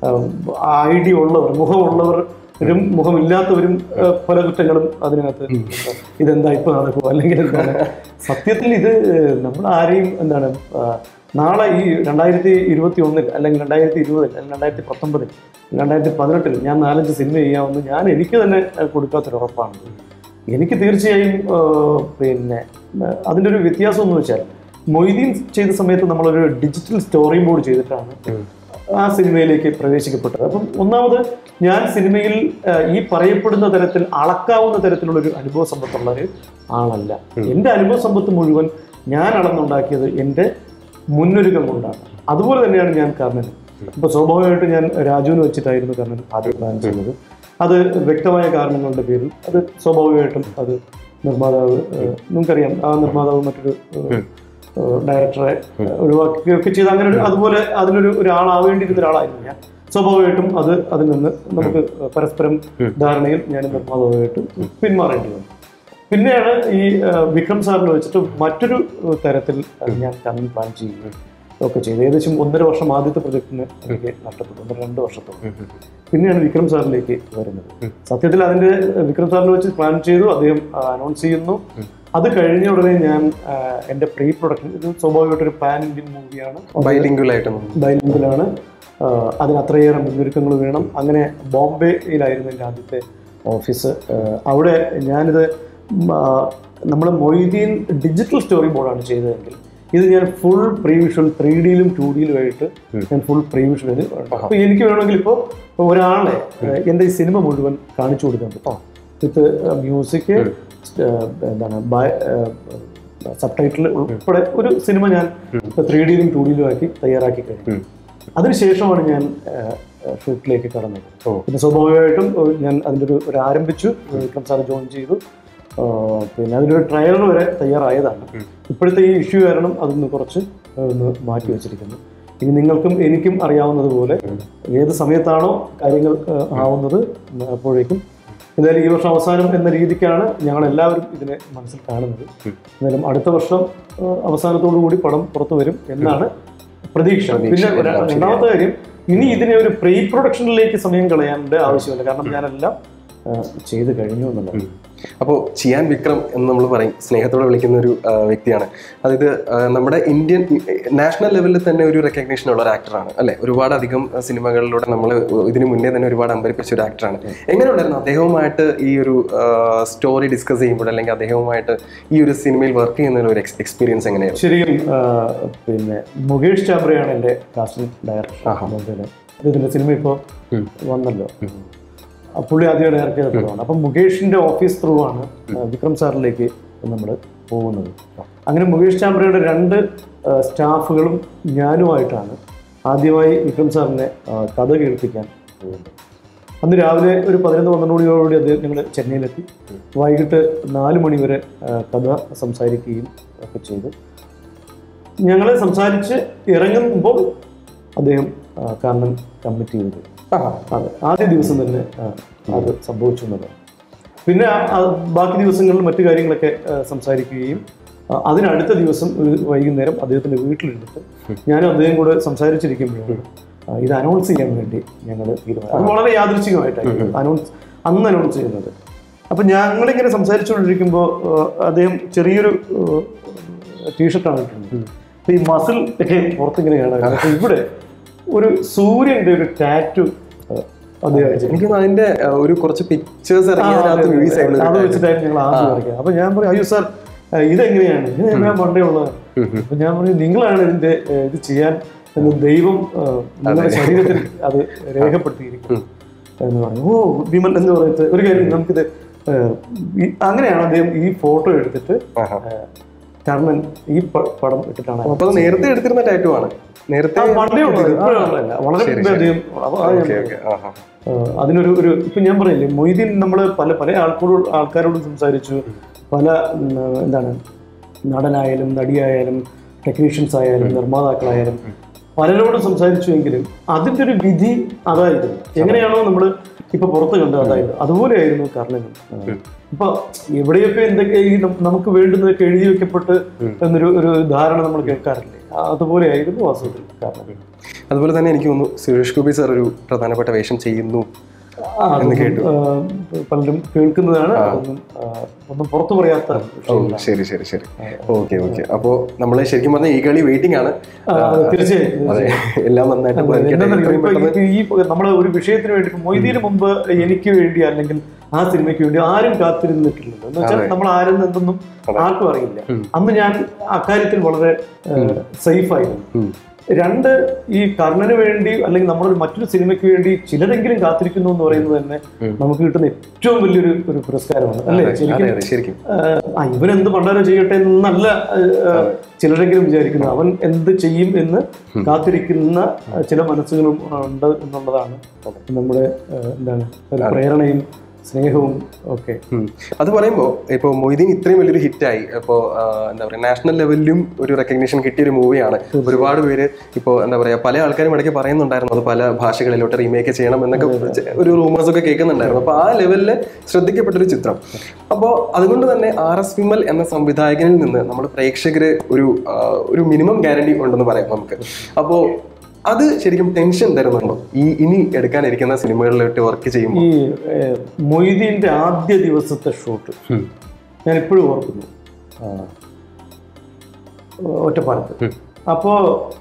B: ഐഡിയ ഉള്ളവർ മുഖമുള്ളവരും മുഖമില്ലാത്തവരും ആ, പല കുറ്റങ്ങളും അതിനകത്ത് ഇതെന്താ ഇപ്പൊ നടക്കുമോ അല്ലെങ്കിൽ എന്താണ് സത്യത്തിൽ ഇത് നമ്മൾ ആരെയും എന്താണ് ആ, നാളെ ഈ രണ്ടായിരത്തി ഇരുപത്തി ഒന്നിൽ അല്ലെങ്കിൽ രണ്ടായിരത്തി ഇരുപതിൽ അല്ലെങ്കിൽ രണ്ടായിരത്തി പത്തൊമ്പതിൽ രണ്ടായിരത്തി പതിനെട്ടിൽ ഞാൻ നാലഞ്ച് സിനിമ ചെയ്യാമെന്ന് ഞാൻ എനിക്ക് തന്നെ കൊടുക്കാത്തൊരു ഉറപ്പാണ് എനിക്ക് തീർച്ചയായും ആ, പിന്നെ ആ, അതിൻ്റെ ഒരു വ്യത്യാസം എന്ന് വെച്ചാൽ മൊയ്തീൻ ചെയ്ത സമയത്ത് നമ്മളൊരു ഡിജിറ്റൽ സ്റ്റോറി ബോർഡ് ചെയ്തിട്ടാണ് ആ സിനിമയിലേക്ക് പ്രവേശിക്കപ്പെട്ടത് അപ്പം ഒന്നാമത് ഞാൻ സിനിമയിൽ ആ, ഈ പറയപ്പെടുന്ന തരത്തിൽ അളക്കാവുന്ന തരത്തിലുള്ള ഒരു അനുഭവ സമ്പത്തുള്ള ഒരു ആളല്ല എൻ്റെ അനുഭവ സമ്പത്ത് മുഴുവൻ ഞാൻ അളന്നുണ്ടാക്കിയത് എൻ്റെ മുന്നൊരുക്കം കൊണ്ടാണ് അതുപോലെ തന്നെയാണ് ഞാൻ കർണൻ അപ്പോൾ സ്വാഭാവികമായിട്ട് ഞാൻ രാജുവിനെ വെച്ചിട്ടായിരുന്നു കർണൻ ആദ്യം പ്ലാൻ ചെയ്തത് അത് വ്യക്തമായ കാരണങ്ങളുടെ പേരിൽ അത് സ്വാഭാവികമായിട്ടും അത് നിർമ്മാതാവ് ഏഹ്, നിങ്ങൾക്കറിയാം ആ നിർമ്മാതാവ് മറ്റൊരു ഏഹ്, ഏഹ്, ഡയറക്ടറെ ഒഴിവാക്കുകയൊക്കെ ചെയ്ത് അങ്ങനെ ഒരു അതുപോലെ അതിനൊരു ഒരാളാവേണ്ടിയിരുന്ന ഒരാളായിരുന്നു ഞാൻ സ്വാഭാവികമായിട്ടും അത് അതിൽ നിന്ന് നമുക്ക് പരസ്പരം ധാരണയിൽ ഞാൻ നിർമ്മാതാവായിട്ട് പിന്മാറേണ്ടി വന്നു പിന്നെയാണ് ഈ ആ, വിക്രം സാറിനെ വെച്ചിട്ട് മറ്റൊരു ആ, തരത്തിൽ ആ, ഞാൻ കണ്ണൻ പ്ലാൻ ചെയ്യുകയും ഒക്കെ ചെയ്തു ഏകദേശം ഒന്നര വർഷം ആദ്യത്തെ പ്രൊജക്ടിന് എനിക്ക് നഷ്ടപ്പെട്ടു ഒന്നര രണ്ട് വർഷത്തോളം പിന്നെയാണ് വിക്രം സാറിലേക്ക് വരുന്നത് സത്യത്തിൽ അതിന്റെ ആ, വിക്രം സാറിനെ വെച്ച് പ്ലാൻ ചെയ്തു അദ്ദേഹം അനൗൺസ് ചെയ്യുന്നു അത് കഴിഞ്ഞ ഉടനെ ഞാൻ ആ, എൻ്റെ പ്രീ പ്രൊഡക്ഷൻ ഇത് സ്വാഭാവികമായിട്ടൊരു പാൻ ഇന്ത്യൻ മൂവിയാണ്
A: ബൈലിംഗ്വൽ ആയിട്ട്
B: ബൈലിംഗിലാണ് അതിന് അത്രയേറെ മുന്നൊരുക്കങ്ങൾ വേണം അങ്ങനെ ബോംബെയിലായിരുന്നു എൻ്റെ ആദ്യത്തെ ഓഫീസ് ആഹ് അവിടെ ഞാനിത് നമ്മൾ മൊയ്തീൻ ഡിജിറ്റൽ സ്റ്റോറി ബോർഡാണ് ചെയ്തതെങ്കിൽ ഇത് ഞാൻ ഫുൾ പ്രീ വിഷ്വൽ ത്രീ ഡിയിലും ടു ഡിയിലുമായിട്ട് ഞാൻ ഫുൾ പ്രീ വിഷ്വൽ അപ്പോൾ എനിക്ക് വേണമെങ്കിൽ ഇപ്പോൾ ഒരാളെ ആഹ് എൻ്റെ ഈ സിനിമ മുഴുവൻ കാണിച്ചു കൊടുക്കാൻ പറ്റും വിത്ത് മ്യൂസിക് എന്താണ് സബ് ടൈറ്റിൽ ഉൾപ്പെടെ ഒരു സിനിമ ഞാൻ ത്രീ ഡിയിലും ടു ഡിയിലും ആക്കി തയ്യാറാക്കി കഴിഞ്ഞു അതിനുശേഷമാണ് ഞാൻ ഷൂട്ടിലേക്ക് കടന്നത്
A: ഓ.
B: പിന്നെ സ്വാഭാവികമായിട്ടും ഏഹ്, ഞാൻ അതിൻ്റെ ഒരു ഒരു ആരംഭിച്ചു വിക്രം സാർ ജോയിൻ ചെയ്തു ആഹ്, പിന്നെ അതിനൊരു ട്രയലർ വരെ തയ്യാറായതാണ് ഇപ്പോഴത്തെ ഈ ഇഷ്യൂ കാരണം അതൊന്ന് കുറച്ച് ഒന്ന് മാറ്റി വെച്ചിരിക്കുന്നു ഇനി നിങ്ങൾക്കും എനിക്കും അറിയാവുന്നതുപോലെ ഏത് സമയത്താണോ കാര്യങ്ങൾ ആ, ആവുന്നത് അപ്പോഴേക്കും എന്തായാലും ഈ വർഷം അവസാനം എന്ന രീതിക്കാണ് ഞങ്ങൾ എല്ലാവരും ഇതിനെ മനസ്സിൽ കാണുന്നത് എന്തായാലും അടുത്ത വർഷം ആ, അവസാനത്തോടു കൂടി പടം പുറത്തു വരും എന്നാണ് പ്രതീക്ഷ പിന്നെ
A: എല്ലാം ശരിയാണ്.
B: രണ്ടാമത്തെ കാര്യം ഇനി ഇതിനെ ഒരു പ്രീ പ്രൊഡക്ഷനിലേക്ക് സമയം കളയാനുള്ള ആവശ്യമില്ല കാരണം ഞാനെല്ലാം ആ, ചെയ്ത് കഴിഞ്ഞു എന്നുള്ളത്
A: അപ്പോൾ ചിയാൻ വിക്രം എന്ന് നമ്മൾ പറയും സ്നേഹത്തോടെ വിളിക്കുന്ന ഒരു ആ, വ്യക്തിയാണ് അതായത് ആ, നമ്മുടെ ഇന്ത്യൻ നാഷണൽ ലെവലിൽ തന്നെ ഒരു റെക്കഗ്നേഷൻ ഉള്ള ഒരു ആക്ടറാണ് അല്ലെ ഒരുപാട് അധികം സിനിമകളിലൂടെ നമ്മൾ ഇതിന് മുന്നേ തന്നെ ഒരുപാട് അമ്പരിപ്പിച്ച ഒരു ആക്ടറാണ് എങ്ങനെ ഉണ്ടായിരുന്നു അദ്ദേഹവുമായിട്ട് ഈ ഒരു സ്റ്റോറി ഡിസ്കസ് ചെയ്യുമ്പോൾ അല്ലെങ്കിൽ അദ്ദേഹവുമായിട്ട് ഈ ഒരു സിനിമയിൽ വർക്ക് ചെയ്യുന്ന ഒരു എക്സ്പീരിയൻസ് എങ്ങനെയായിരുന്നു
B: ശരിക്കും ആ, പിന്നെ മുകേഷ് ചാബ്രയാണ് എൻ്റെ കാസ്റ്റിംഗ് ഡയറക്ടർ മുംബൈയിലെ ഇതിൻ്റെ സിനിമ ഇപ്പോൾ വന്നല്ലോ ആ, പുള്ളി ആദ്യം ഡയറക്റ്റ് ചെയ്ത പടമാണ് അപ്പം മുകേഷിൻ്റെ ഓഫീസ് ത്രൂ ആണ് ആ, വിക്രം സാറിലേക്ക് നമ്മൾ പോകുന്നത് അങ്ങനെ മുകേഷ് ചാബ്രയുടെ രണ്ട് ആ, സ്റ്റാഫുകളും ഞാനുമായിട്ടാണ് ആദ്യമായി വിക്രം സാറിനെ ആ, കഥ കേൾപ്പിക്കാൻ പോകുന്നത് അന്ന് രാവിലെ ഒരു പതിനൊന്ന് പന്ത്രണ്ട് മണിയോടുകൂടി അദ്ദേഹം ഞങ്ങൾ ചെന്നൈയിലെത്തി വൈകിട്ട് നാല് മണി വരെ ആ, കഥ സംസാരിക്കുകയും ഒക്കെ ചെയ്തു ഞങ്ങൾ സംസാരിച്ച് ഇറങ്ങുമ്പോൾ അദ്ദേഹം ആ, കാരണം കമ്മിറ്റ് ചെയ്തത് അതെ ആദ്യ ദിവസം തന്നെ ആ, അത് സംഭവിച്ചു എന്നുള്ളത് പിന്നെ ആ- ആ ബാക്കി ദിവസങ്ങളിൽ മറ്റു കാര്യങ്ങളൊക്കെ ആ, സംസാരിക്കുകയും ആ, അതിനടുത്ത ദിവസം ഒരു വൈകുന്നേരം അദ്ദേഹത്തിൻ്റെ വീട്ടിലെടുത്ത് ഞാനും അദ്ദേഹം കൂടെ സംസാരിച്ചിരിക്കുമ്പോഴാണ് ആ, ഇത് അനൗൺസ് ചെയ്യാൻ വേണ്ടി ഞങ്ങൾ തീരുമാനം അത് വളരെ യാദൃശ്ചികമായിട്ടായിരുന്നു അനൗൺസ് അന്ന് അനൗൺസ് ചെയ്യുന്നത് അപ്പം ഞങ്ങളിങ്ങനെ സംസാരിച്ചുകൊണ്ടിരിക്കുമ്പോൾ അദ്ദേഹം ചെറിയൊരു ടീഷർട്ടാണ് ഇട്ടിരുന്നത് അപ്പൊ ഈ മസിൽ ഒക്കെ പുറത്തിങ്ങനെ കാണാൻ അപ്പൊ ഇവിടെ ഒരു സൂര്യന്റെ ഒരു ടാറ്റു അദ്ദേഹം അയച്ചിട്ടുണ്ട്.
A: എനിക്ക് തോന്നുന്നു അതിന്റെ ആ, ഒരു കുറച്ച് പിക്ചേഴ്സ്
B: ആ,
A: ഇറങ്ങി
B: അതെ,
A: അതിനകത്ത്
B: അതെ,
A: റിലീസ്
B: അതെ. അത് വെച്ചിട്ടായിരുന്നു ഞങ്ങൾ ആദ്യം വരയ്ക്കുക അപ്പൊ ഞാൻ പറയും അയ്യോ സാർ ഇതെങ്ങനെയാണ് ഇത് ഞാൻ പണ്ടേ ഉള്ളത് അപ്പൊ ഞാൻ പറഞ്ഞു നിങ്ങളാണ് ഇതിന്റെ ഏ, ഇത് ചെയ്യാൻ എന്ന് ദൈവം ആ, നിങ്ങളുടെ ശരീരത്തിൽ അത് രേഖപ്പെടുത്തിയിരിക്കും എന്ന് പറഞ്ഞു ഓ വിമൽ എന്ന് പറയുന്നത് ഒരു കാര്യം നമുക്കിത് ഏ, ഈ- അങ്ങനെയാണ് അദ്ദേഹം ഈ ഫോട്ടോ എടുത്തിട്ട്
A: ആഹാ.
B: ഏ, കർണൻ ഈ പ- പടം ഇട്ടിട്ടാണ്
A: അപ്പൊ അത് നേരത്തെ എടുത്തിരുന്ന ടാറ്റു ആണ് നേരത്തെ
B: ആ, പണ്ടേ ഉള്ളത് ഇപ്പോഴല്ല വളരെ മുമ്പേ അദ്ദേഹം അപ്പൊ അത് ഞാൻ
A: ഓക്കെ ഓക്കെ ആഹാ
B: ഏഹ് അതിനൊരു ഒരു ഇപ്പം ഞാൻ പറയില്ലേ മൊയ്തീൻ നമ്മൾ പല പല ആൾക്കാരോട് ആൾക്കാരോടും സംസാരിച്ചു പല ഉം, എന്താണ് നടനായാലും നടിയായാലും ടെക്നീഷ്യൻസ് ആയാലും നിർമ്മാതാക്കളായാലും പലരോടും സംസാരിച്ചുവെങ്കിലും അതിൻ്റെ ഒരു വിധി അതായിരുന്നു എങ്ങനെയാണോ നമ്മൾ ഇപ്പൊ പുറത്ത് കണ്ടത് അതായത് അതുപോലെയായിരുന്നു കർണനും ഇപ്പൊ എവിടെയൊക്കെ എന്തൊക്കെ ഈ നം- നമുക്ക് വേണ്ടുന്നതൊക്കെ എഴുതി വെക്കപ്പെട്ട് എന്നൊരു ഒരു ധാരണ നമ്മൾ കേൾക്കാറില്ലേ അതുപോലെയായിരുന്നു വാസ്തവത്തിൽ കർണൻ
A: അതുപോലെ തന്നെ എനിക്ക് തോന്നുന്നു സുരേഷ് ഗോപി സാർ ഒരു പ്രധാനപ്പെട്ട വേഷം ചെയ്യുന്നു
B: ആ, അതൊന്നും, ആ, പലരും കേൾക്കുന്നതാണ് അതൊന്നും ആ, ഒന്നും പുറത്തു പറയാത്ത
A: ഓ ശരി ശരി ശരി ഓക്കെ ഓക്കെ അപ്പോൾ നമ്മൾ ശരിക്കും പറഞ്ഞാൽ ഈ കളി വെയിറ്റിംഗ് ആണ്
B: ആ, അത് തീർച്ചയായും
A: അതെ എല്ലാം നന്നായിട്ട് പോയിരിക്കട്ടെ.
B: എന്താണെന്നറിയോ,
A: ഇത്രയും
B: ഇപ്പൊ
A: പെട്ടെന്ന്
B: ഈ ഈ നമ്മളെ ഒരു വിഷയത്തിന് വേണ്ടി ഇപ്പൊ മൊയ്തീന് മുമ്പ് എനിക്ക് വേണ്ടി അല്ലെങ്കിൽ ആ സിനിമയ്ക്ക് വേണ്ടി ആരും കാത്തിരുന്നിട്ടില്ലല്ലോ എന്ന് വെച്ചാൽ നമ്മൾ ആരും എന്തൊന്നും ആർക്കും അറിയില്ല അന്ന് ഞാൻ അക്കാര്യത്തിൽ വളരെ സേഫ് ആയിരുന്നു
A: ഉം.
B: രണ്ട് ഈ കർണന് വേണ്ടി അല്ലെങ്കിൽ നമ്മളൊരു മറ്റൊരു സിനിമയ്ക്ക് വേണ്ടി ചിലരെങ്കിലും കാത്തിരിക്കുന്നു എന്ന് പറയുന്നത് തന്നെ നമുക്ക് കിട്ടുന്ന ഏറ്റവും വലിയൊരു ഒരു പുരസ്കാരമാണ് അല്ലേ ശരിക്കും
A: അതെ അതെ ശരിക്കും
B: ആഹ് ആ ഇവനെന്ത് പണ്ടാരോ ചെയ്യട്ടെ എന്നല്ല ആഹ് ചിലരെങ്കിലും വിചാരിക്കുന്നത് അവൻ എന്ത് ചെയ്യും എന്ന് കാത്തിരിക്കുന്ന ആഹ് ചില മനസ്സുകളും ഉണ്ട് എന്നുള്ളതാണ് നമ്മുടെ ആഹ് എന്താണ് ഒരു പ്രേരണയും സ്നേഹവും ഒക്കെ
A: ഉം. അത് പറയുമ്പോൾ ഇപ്പോൾ മൊയ്തീൻ ഇത്രയും വലിയൊരു ഹിറ്റായി ഇപ്പോൾ എന്താ പറയുക നാഷണൽ ലെവലിലും ഒരു റെക്കഗ്നീഷൻ കിട്ടിയ ഒരു മൂവിയാണ് ഒരുപാട് പേര് ഇപ്പോൾ എന്താ പറയുക പല ആൾക്കാരും ഇടയ്ക്ക് പറയുന്നുണ്ടായിരുന്നു അത് പല ഭാഷകളിലോട്ട് റീമേക്ക് ചെയ്യണം എന്നൊക്കെ ചെ- ഒരു റൂമേഴ്സ് ഒക്കെ കേൾക്കുന്നുണ്ടായിരുന്നു അപ്പോൾ ആ ലെവലിൽ ശ്രദ്ധിക്കപ്പെട്ടൊരു ചിത്രം അപ്പോൾ അതുകൊണ്ട് തന്നെ ആർ എസ് വിമൽ എന്ന സംവിധായകനിൽ നിന്ന് നമ്മൾ പ്രേക്ഷകര് ഒരു ആ, ഒരു മിനിമം ഗ്യാരണ്ടി ഉണ്ടെന്ന് പറയാം നമുക്ക് അപ്പോൾ അത് ശരിക്കും ടെൻഷൻ തരുന്നുണ്ടോ ഈ ഇനി എടുക്കാനിരിക്കുന്ന സിനിമകളിലോട്ട് വർക്ക് ചെയ്യുമ്പോൾ
B: ഈ ഏഹ്, മൊയ്തീൻ്റെ ആദ്യ ദിവസത്തെ ഷൂട്ട് ഞാൻ ഇപ്പോഴും ഓർക്കുന്നു ആ, ഒറ്റപ്പാലത്ത് അപ്പോൾ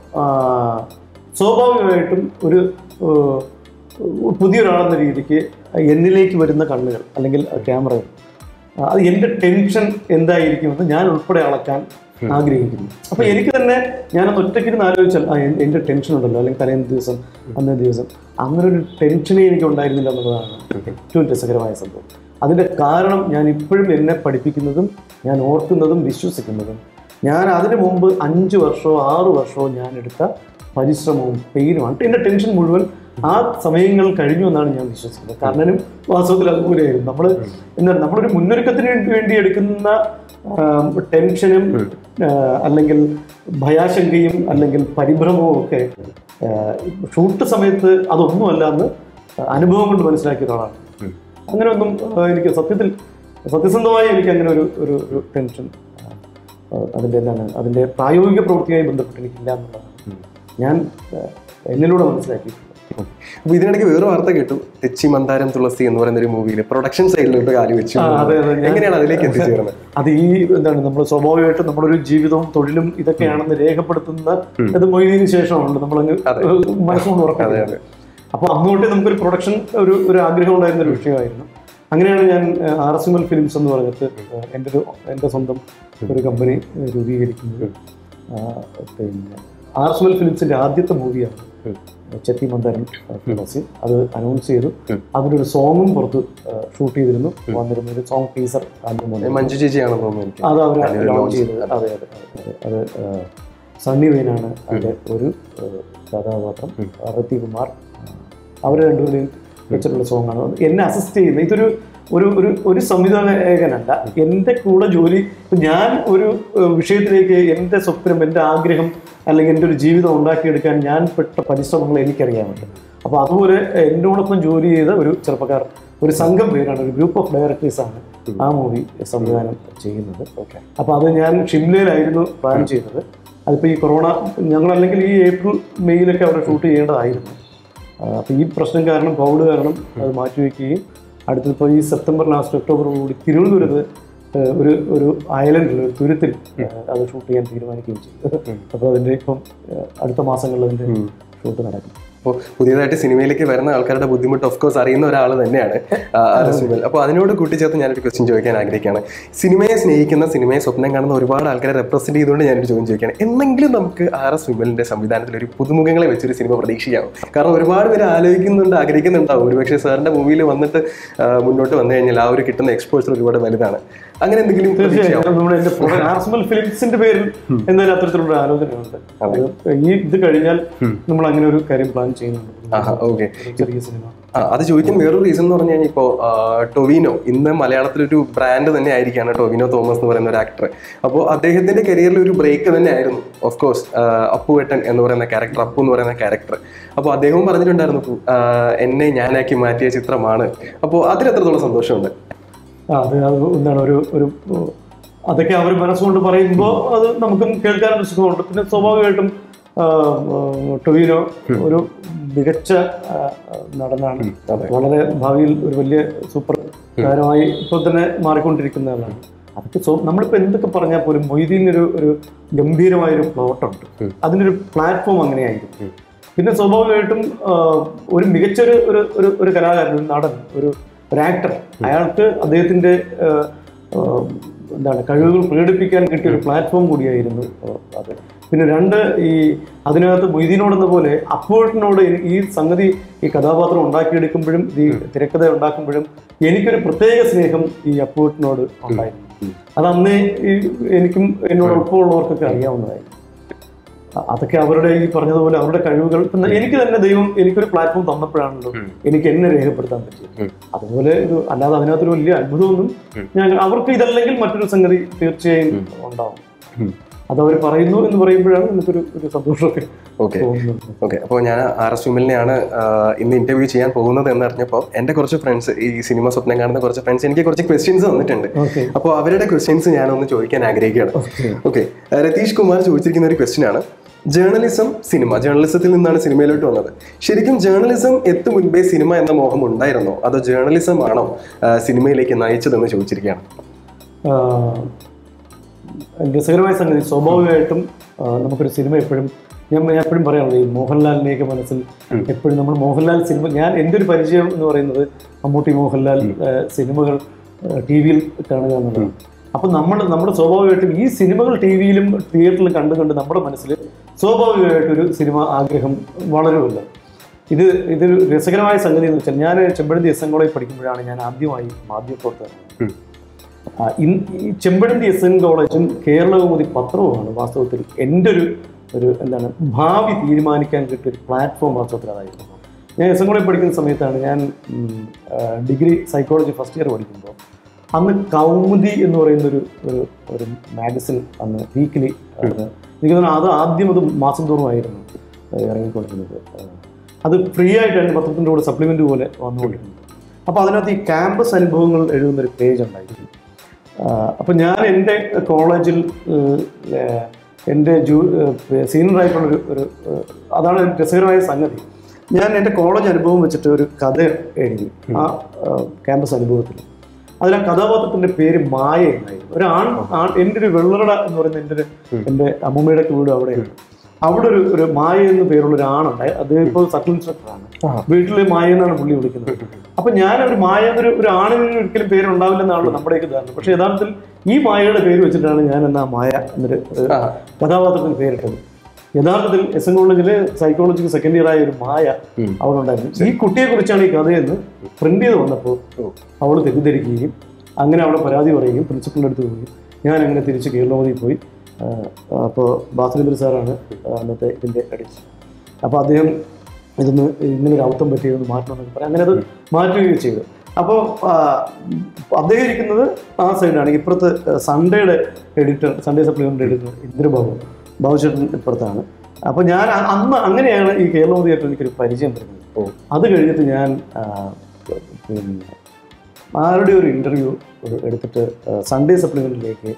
B: സ്വാഭാവികമായിട്ടും ഒരു ഏഹ്, പുതിയൊരാളെന്ന രീതിക്ക് എന്നിലേക്ക് വരുന്ന കണ്ണുകൾ അല്ലെങ്കിൽ ക്യാമറകൾ അത് എൻ്റെ ടെൻഷൻ എന്തായിരിക്കുമെന്ന് ഞാൻ ഉൾപ്പെടെ അളക്കാൻ ആഗ്രഹിക്കുന്നു അപ്പൊ എനിക്ക് തന്നെ ഞാനത് ഒറ്റയ്ക്കിരുന്ന് ആലോചിച്ചാൽ ആ എൻ- എൻ്റെ ടെൻഷൻ ഉണ്ടല്ലോ അല്ലെങ്കിൽ തലേന്ന് ദിവസം അന്നേ ദിവസം അങ്ങനെ ഒരു ടെൻഷനേ എനിക്ക് ഉണ്ടായിരുന്നില്ല എന്നുള്ളതാണ് ഏറ്റവും രസകരമായ സംഭവം അതിൻ്റെ കാരണം ഞാൻ ഇപ്പോഴും എന്നെ പഠിപ്പിക്കുന്നതും ഞാൻ ഓർക്കുന്നതും വിശ്വസിക്കുന്നതും ഞാൻ അതിനു മുമ്പ് അഞ്ച് വർഷമോ ആറ് വർഷമോ ഞാൻ എടുത്ത പരിശ്രമവും പെയിനുമാണ് എൻ്റെ ടെൻഷൻ മുഴുവൻ ആ സമയങ്ങൾ കഴിഞ്ഞു എന്നാണ് ഞാൻ വിശ്വസിക്കുന്നത് കർണനും വാസ്തവത്തിൽ അതുപോലെയായിരുന്നു നമ്മൾ എന്താണ് നമ്മളൊരു മുന്നൊരുക്കത്തിന് വേണ്ടി വേണ്ടി എടുക്കുന്ന ആം, ടെൻഷനും ആ, അല്ലെങ്കിൽ ഭയാശങ്കയും അല്ലെങ്കിൽ പരിഭ്രമവും ഒക്കെ ആ, ഷൂട്ട് സമയത്ത് അതൊന്നുമല്ല എന്ന് അനുഭവം കൊണ്ട് മനസ്സിലാക്കിയ ഒരാളാണ് അങ്ങനെ ഒന്നും ആ, എനിക്ക് സത്യത്തിൽ സത്യസന്ധമായി എനിക്ക് അങ്ങനെ ഒരു ഒരു ഒരു ടെൻഷൻ ആ, ആ, അതിൻ്റെ എന്താണ് അതിൻ്റെ പ്രായോഗിക പ്രവൃത്തിയുമായി ബന്ധപ്പെട്ട് എനിക്കില്ല എന്നുള്ളതാണ് ഞാൻ ആ, എന്നിലൂടെ മനസ്സിലാക്കിയിട്ടുള്ളത്
A: അപ്പൊ ഇതിനിടയ്ക്ക് വേറെ വാർത്ത കേട്ടു തെച്ചി മന്ദാരം തുളസി എന്ന് പറയുന്ന ഒരു മൂവിയിൽ പ്രൊഡക്ഷൻ സൈഡിലോട്ട് കാലി വെച്ചു
B: ആ, അതെ, അതെ, ഞാൻ-
A: എങ്ങനെയാണ് അതിലേക്ക് എത്തിച്ചേർന്നത്
B: അത് ഈ എന്താണ് നമ്മൾ സ്വാഭാവികമായിട്ടും നമ്മളൊരു ജീവിതവും തൊഴിലും ഇതൊക്കെയാണെന്ന് രേഖപ്പെടുത്തുന്ന ഇത് മൊയ്തീന് ശേഷമാണ് നമ്മളങ്ങ് മനസ്സുകൊണ്ട്
A: അതെ
B: ഉറക്കുന്നത്
A: അതെ
B: അപ്പോൾ അന്ന് തൊട്ടേ നമുക്കൊരു പ്രൊഡക്ഷൻ ഒരു ഒരു ആഗ്രഹം ഉണ്ടായിരുന്ന ഒരു വിഷയമായിരുന്നു അങ്ങനെയാണ് ഞാൻ R S M L films എന്ന് പറഞ്ഞിട്ട് ആ, എൻ്റെ ഒരു എൻ്റെ സ്വന്തം ഒരു കമ്പനി രൂപീകരിക്കുന്നത് ആ, പിന്നെ ആർ എസ് എം എൽ ഫിലിംസിൻ്റെ ആദ്യത്തെ മൂവിയാണ് ചെത്തി മന്ദാരം തുളസി അത് അനൗൺസ് ചെയ്തു അതിനൊരു സോങ്ങും പുറത്ത് ഷൂട്ട് ചെയ്തിരുന്നു വന്നിരുന്നു ഒരു സോങ് ടീസർ ആദ്യം വന്നു
A: മഞ്ജു ചേച്ചിയാണെന്ന് തോന്നുന്നു എനിക്ക്
B: അത് അവർ
A: അതിനൊരു
B: ലോഞ്ച്
A: launch.
B: ചെയ്തത് അതെ അതെ അതെ അത് ആ, സണ്ണി വെയിനാണ് അതിൻ്റെ ഒരു ആ, കഥാപാത്രം റത്തി കുമാർ അവർ രണ്ടുപേരെയും വെച്ചിട്ടുള്ള സോങ് ആണ് എന്നെ അസിസ്റ്റ് ചെയ്യുന്നത് ഇതൊരു ഒരു ഒരു ഒരു സംവിധായകനല്ല എൻ്റെ കൂടെ ജോലി ഇപ്പം ഞാൻ ഒരു ആ, വിഷയത്തിലേക്ക് എൻ്റെ സ്വപ്നം എൻ്റെ ആഗ്രഹം അല്ലെങ്കിൽ എൻ്റെ ഒരു ജീവിതം ഉണ്ടാക്കിയെടുക്കാൻ ഞാൻ പെട്ട പരിശ്രമങ്ങൾ എനിക്കറിയാമല്ലോ അപ്പോൾ അതുപോലെ എന്നോടൊപ്പം ജോലി ചെയ്ത ഒരു ചെറുപ്പക്കാർ ഒരു സംഘം പേരാണ് ഒരു ഗ്രൂപ്പ് ഓഫ് ഡയറക്ടേഴ്സാണ് ആ മൂവി സംവിധാനം ചെയ്യുന്നത്
A: ഓക്കെ
B: അപ്പോൾ അത് ഞാൻ ഷിംലയിലായിരുന്നു പ്ലാൻ ചെയ്തത് അതിപ്പോൾ ഈ കൊറോണ ഞങ്ങളല്ലെങ്കിൽ ഈ ഏപ്രിൽ മെയ്യിലൊക്കെ അവിടെ ഷൂട്ട് ചെയ്യേണ്ടതായിരുന്നു അപ്പോൾ ഈ പ്രശ്നം കാരണം കോവിഡ് കാരണം അത് മാറ്റിവെക്കുകയും അടുത്തിപ്പോൾ ഈ സെപ്റ്റംബർ ലാസ്റ്റ് ഒക്ടോബർ കൂടി തിരുവനന്തപുരത്ത് ഏഹ്, ഒരു ഒരു ഐലൻഡിൽ ഒരു തുരുത്തിൽ ഏഹ്, അത് ഷൂട്ട് ചെയ്യാൻ തീരുമാനിക്കുകയും ചെയ്തു അപ്പോൾ അതിൻ്റെ ഇപ്പം ഏഹ്, അടുത്ത മാസങ്ങളിൽ അതിൻ്റെ ഷൂട്ട് നടക്കും
A: അപ്പോൾ പുതിയതായിട്ട് സിനിമയിലേക്ക് വരുന്ന ആൾക്കാരുടെ ബുദ്ധിമുട്ട് ഓഫ് കോഴ്സ് അറിയുന്ന ഒരാൾ തന്നെയാണ് ആ, ആർ എസ് വിമൽ അപ്പോൾ അതിനോട് കൂട്ടിച്ചേർത്ത് ഞാനൊരു ക്വസ്റ്റ്യൻ ചോദിക്കാൻ ആഗ്രഹിക്കുകയാണ് സിനിമയെ സ്നേഹിക്കുന്ന സിനിമയെ സ്വപ്നം കാണുന്ന ഒരുപാട് ആൾക്കാരെ റെപ്രസെന്റ് ചെയ്തുകൊണ്ട് ഞാനൊരു ചോദ്യം ചോദിക്കുകയാണ് എന്നെങ്കിലും നമുക്ക് ആർ എസ് വിമലിന്റെ സംവിധാനത്തിൽ ഒരു പുതുമുഖങ്ങളെ വെച്ചൊരു സിനിമ പ്രതീക്ഷിക്കാവും കാരണം ഒരുപാട് പേര് ആലോചിക്കുന്നുണ്ട് ആഗ്രഹിക്കുന്നുണ്ടാവും ഒരുപക്ഷെ സാറിന്റെ മൂവിയിൽ വന്നിട്ട് ആ, മുന്നോട്ട് വന്നു കഴിഞ്ഞാൽ ആ ഒരു കിട്ടുന്ന എക്സ്പോഷർ ഒരുപാട് വലുതാണ് അങ്ങനെ എന്തെങ്കിലും പ്രതീക്ഷയാവും
B: തീർച്ചയായും നമ്മുടെ എൻ്റെ ആർസ്മൽ ഫിലിംസിന്റെ പേരിൽ എന്തായാലും അത്തരത്തിലുള്ള ഒരു ആലോചനയുണ്ട് അത് ഈ ഇത് കഴിഞ്ഞാൽ നമ്മൾ അങ്ങനെ ഒരു കാര്യം പ്ലാൻ ചെയ്യുന്നുണ്ട്
A: ആഹാ ഓക്കെ
B: ഒരു ചെറിയ സിനിമ
A: ആ, അത് ചോദിക്കാൻ വേറൊരു റീസൺ എന്ന് പറഞ്ഞു കഴിഞ്ഞാൽ ഇപ്പോൾ ടൊവിനോ ഇന്ന് മലയാളത്തിലൊരു ബ്രാൻഡ് തന്നെ ആയിരിക്കുകയാണ് ടൊവിനോ തോമസ് എന്ന് പറയുന്ന ഒരു ആക്ടർ അപ്പോൾ അദ്ദേഹത്തിന്റെ കരിയറിൽ ഒരു ബ്രേക്ക് തന്നെ ആയിരുന്നു ഓഫ് കോഴ്സ് അപ്പുവേട്ടൻ എന്ന് പറയുന്ന ക്യാരക്ടർ അപ്പു എന്ന് പറയുന്ന ക്യാരക്ടർ അപ്പോൾ അദ്ദേഹവും പറഞ്ഞിട്ടുണ്ടായിരുന്നു ആ, എന്നെ ഞാനാക്കി മാറ്റിയ ചിത്രമാണ് അപ്പോൾ അതിൽ എത്രത്തോളം സന്തോഷമുണ്ട്
B: ആ, അത് അത് എന്താണ് ഒരു ഒരു ഉം, അതൊക്കെ അവർ മനസ്സുകൊണ്ട് പറയുമ്പോൾ അത് നമുക്കും കേൾക്കാനൊരു സുഖമുണ്ട് പിന്നെ സ്വാഭാവികമായിട്ടും ആ, ഉം, ടൊവിനോ ഒരു മികച്ച ആ, നടനാണ് വളരെ ഭാവിയിൽ ഒരു വലിയ സൂപ്പർ താരമായി ഇപ്പോൾ തന്നെ മാറിക്കൊണ്ടിരിക്കുന്ന ആളാണ് അതൊക്കെ സ്വ- നമ്മളിപ്പോൾ എന്തൊക്കെ പറഞ്ഞാൽ പോലും മൊയ്തീനൊരു ഒരു ഗംഭീരമായൊരു പ്ലോട്ടുണ്ട് അതിനൊരു പ്ലാറ്റ്ഫോം അങ്ങനെയായിരിക്കും പിന്നെ സ്വാഭാവികമായിട്ടും ആ, ഒരു മികച്ചൊരു ഒരു ഒരു ഒരു കലാകാരൻ ഒരു നടൻ ഒരു ഒരു ആക്ടർ അയാൾക്ക് അദ്ദേഹത്തിന്റെ ആ, ആ, എന്താണ് കഴിവുകൾ പ്രകടിപ്പിക്കാൻ കിട്ടിയ ഒരു പ്ലാറ്റ്ഫോം കൂടിയായിരുന്നു ആ, അത് പിന്നെ രണ്ട് ഈ അതിനകത്ത് മൊയ്തീനോടെന്ന പോലെ അപ്പോഴിനോട് ഈ സംഗതി ഈ കഥാപാത്രം ഉണ്ടാക്കിയെടുക്കുമ്പോഴും ഈ തിരക്കഥ ഉണ്ടാക്കുമ്പോഴും എനിക്കൊരു പ്രത്യേക സ്നേഹം ഈ അപ്പോഴിനോട് ഉണ്ടായിരുന്നു അത് അന്നേ ഈ എനിക്കും എന്നോട് ഒപ്പമുള്ളവർക്കൊക്കെ അറിയാവുന്നതായിരുന്നു അ- അതൊക്കെ അവരുടെ ഈ പറഞ്ഞതുപോലെ അവരുടെ കഴിവുകൾ പിന്നെ എനിക്ക് തന്നെ ദൈവം എനിക്കൊരു പ്ലാറ്റ്ഫോം തന്നപ്പോഴാണല്ലോ എനിക്ക് എന്നെ രേഖപ്പെടുത്താൻ പറ്റിയത് അതുപോലെ ഒരു അല്ലാതെ അതിനകത്തൊരു വലിയ അത്ഭുതമൊന്നും ഞാൻ അവർക്ക് ഇതല്ലെങ്കിൽ മറ്റൊരു സംഗതി തീർച്ചയായും ഉണ്ടാവും അത് അവർ പറയുന്നു എന്ന് പറയുമ്പോഴാണ് നമുക്കൊരു ഒരു സന്തോഷമൊക്കെ
A: ഓക്കെ
B: തോന്നുന്നത്
A: ഓക്കെ അപ്പോൾ ഞാൻ ആർ എസ് വിമലിനെയാണ് ഇന്ന് ഇന്റർവ്യൂ ചെയ്യാൻ പോകുന്നത് എന്ന് അറിഞ്ഞപ്പോൾ എൻ്റെ കുറച്ച് ഫ്രണ്ട്സ് ഈ സിനിമ സ്വപ്നം കാണുന്ന കുറച്ച് ഫ്രണ്ട്സ് എനിക്ക് കുറച്ച് ക്വസ്റ്റ്യൻസ് തന്നിട്ടുണ്ട്
B: ഓക്കെ
A: അപ്പോൾ അവരുടെ ക്വസ്റ്റ്യൻസ് ഞാനൊന്ന് ചോദിക്കാൻ ആഗ്രഹിക്കുകയാണ്
B: ഓക്കെ
A: ഓക്കെ രതീഷ് കുമാർ ചോദിച്ചിരിക്കുന്ന ഒരു ക്വസ്റ്റ്യൻ ആണ് ജേർണലിസം സിനിമ ജേർണലിസത്തിൽ നിന്നാണ് സിനിമയിലോട്ട് വന്നത് ശരിക്കും ജേർണലിസം എത്തു മുൻപേ സിനിമ എന്ന മോഹം ഉണ്ടായിരുന്നോ അതോ ജേർണലിസം ആണോ ആ, സിനിമയിലേക്ക് നയിച്ചതെന്ന് ചോദിച്ചിരിക്കുകയാണ്
B: ആഹ് രസകരമായ സംഗതി സ്വാഭാവികമായിട്ടും ആഹ് നമുക്കൊരു സിനിമ എപ്പോഴും ഞാൻ ഞാൻ എപ്പോഴും പറയാറുള്ളത് ഈ മോഹൻലാലിനെയൊക്കെ മനസ്സിൽ എപ്പോഴും നമ്മൾ മോഹൻലാൽ സിനിമ ഞാൻ എൻ്റെ ഒരു പരിചയം എന്ന് പറയുന്നത് മമ്മൂട്ടി മോഹൻലാൽ ആഹ് സിനിമകൾ ടി വിയിൽ കാണുക എന്നുള്ളതാണ് അപ്പം നമ്മൾ നമ്മുടെ സ്വാഭാവികമായിട്ടും ഈ സിനിമകൾ ടി വിയിലും തിയേറ്ററിലും കണ്ടു കണ്ട് നമ്മുടെ മനസ്സിൽ സ്വാഭാവികമായിട്ടൊരു സിനിമ ആഗ്രഹം വളരുമല്ലോ ഇത് ഇതൊരു രസകരമായ സംഗതി എന്ന് വെച്ചാൽ ഞാൻ ചെമ്പഴന്തി എസ് എൻ കോളേജ് പഠിക്കുമ്പോഴാണ് ഞാൻ ആദ്യമായി മാധ്യമപ്രവർത്തകൻ ആ, ഇൻ- ഈ ചെമ്പഴന്തി എസ് എൻ കോളേജും കേരളകൗമുദി പത്രവുമാണ് വാസ്തവത്തിൽ എൻ്റെ ഒരു ഒരു എന്താണ് ഭാവി തീരുമാനിക്കാൻ കിട്ടിയ ഒരു പ്ലാറ്റ്ഫോം വാസ്തവത്തിൽ അതായിരുന്നു ഞാൻ എസ് എം കോളേജ് പഠിക്കുന്ന സമയത്താണ് ഞാൻ ഉം, ആ, ഡിഗ്രി സൈക്കോളജി ഫസ്റ്റ് ഇയർ പഠിക്കുമ്പോൾ അന്ന് കൗമുദി എന്ന് പറയുന്ന ഒരു ഒരു ഒരു മാഗസിൻ അന്ന് വീക്കിലി എനിക്ക് തോന്നുന്നു അത് ആദ്യം അത് മാസം തോറുമായിരുന്നു ആ, ഇറങ്ങിക്കൊണ്ടിരുന്നത് ആ, അത് ഫ്രീ ആയിട്ടാണ് പത്രത്തിൻ്റെ കൂടെ സപ്ലിമെൻ്റ് പോലെ വന്നുകൊണ്ടിരുന്നത് അപ്പോൾ അതിനകത്ത് ഈ ക്യാമ്പസ് അനുഭവങ്ങൾ എഴുതുന്ന ഒരു പേജ് ഉണ്ടായിരുന്നു അപ്പം ഞാൻ എൻ്റെ കോളേജിൽ ഏഹ്, എൻ്റെ ജൂ സീനിയർ ആയിട്ടുള്ളൊരു ഒരു ഏഹ്, അതാണ് രസകരമായ സംഗതി ഞാൻ എൻ്റെ കോളേജ് അനുഭവം വെച്ചിട്ട് ഒരു കഥ എഴുതി ആ ക്യാമ്പസ് അനുഭവത്തിൽ അതിൽ ആ കഥാപാത്രത്തിൻ്റെ പേര് മായ എന്നായിരുന്നു ഒരു ആൺ ആൺ എൻ്റെ ഒരു വെള്ളറട എന്ന് പറയുന്ന എൻ്റെ ഒരു എൻ്റെ അമ്മൂമ്മയുടെ ഒക്കെ വീട് അവിടെയാണ് അവിടെ ഒരു ഒരു മായ എന്ന് പേരുള്ള ഒരു ആണുണ്ട് അദ്ദേഹം ഇപ്പോൾ സർക്കിൾ ഇൻസ്പെക്ടറാണ് വീട്ടിൽ മായ എന്നാണ് പുള്ളി വിളിക്കുന്നത് അപ്പൊ ഞാൻ ഒരു മായ എന്നൊരു ഒരു ആണിന് ഒരിക്കലും പേരുണ്ടാവില്ലെന്നാണല്ലോ നമ്മുടെയൊക്കെ ധാരണ പക്ഷെ യഥാർത്ഥത്തിൽ ഈ മായയുടെ പേര് വെച്ചിട്ടാണ് ഞാൻ എന്നാ മായ എന്നൊരു ഒരു
A: ആ.
B: കഥാപാത്രത്തിന് പേരിട്ടത് യഥാർത്ഥത്തിൽ എസ് എൻ കോളേജിൽ സൈക്കോളജിക്ക് സെക്കൻഡ് ഇയർ ആയ ഒരു മായ
A: ഉം.
B: അവിടെ ഉണ്ടായിരുന്നു ഈ കുട്ടിയെ കുറിച്ചാണ് ഈ കഥയെന്ന് പ്രിന്റ് ചെയ്ത് വന്നപ്പോൾ അവൾ തെറ്റിദ്ധരിക്കുകയും അങ്ങനെ അവളെ പരാതി പറയുകയും പ്രിൻസിപ്പലിൻ്റെ അടുത്ത് പോയി ഞാൻ അങ്ങനെ തിരിച്ച് കേരളവതിയിൽ പോയി അപ്പോൾ ബാസുരേന്ദ്ര സാറാണ് അന്നത്തെ ഇതിൻ്റെ എഡിറ്റ് അപ്പോൾ അദ്ദേഹം ഇതൊന്ന് ഇങ്ങനെ ഒരു അബദ്ധം പറ്റിയതൊന്ന് മാറ്റണമെന്നൊക്കെ പറയാം അങ്ങനെ അത് മാറ്റുകയും ചെയ്തു അപ്പോൾ അദ്ദേഹം ഇരിക്കുന്നത് ആ സൈഡാണ് ഇപ്പുറത്ത് സൺഡേയുടെ editor Sunday supplement editor Indrababu ബാബുചേട്ടൻ ഇപ്പുറത്താണ് അപ്പോൾ ഞാൻ അ- അന്ന് അങ്ങനെയാണ് ഈ കേരളമതിയായിട്ട് എനിക്കൊരു പരിചയം വരുന്നത്
A: ഓ.
B: അത് കഴിഞ്ഞിട്ട് ഞാൻ ആ, പിന്നെ ആരുടെ ഒരു ഇൻ്റർവ്യൂ എടുത്തിട്ട് ആ, സൺഡേ സപ്ലിമെൻറ്റിലേക്ക്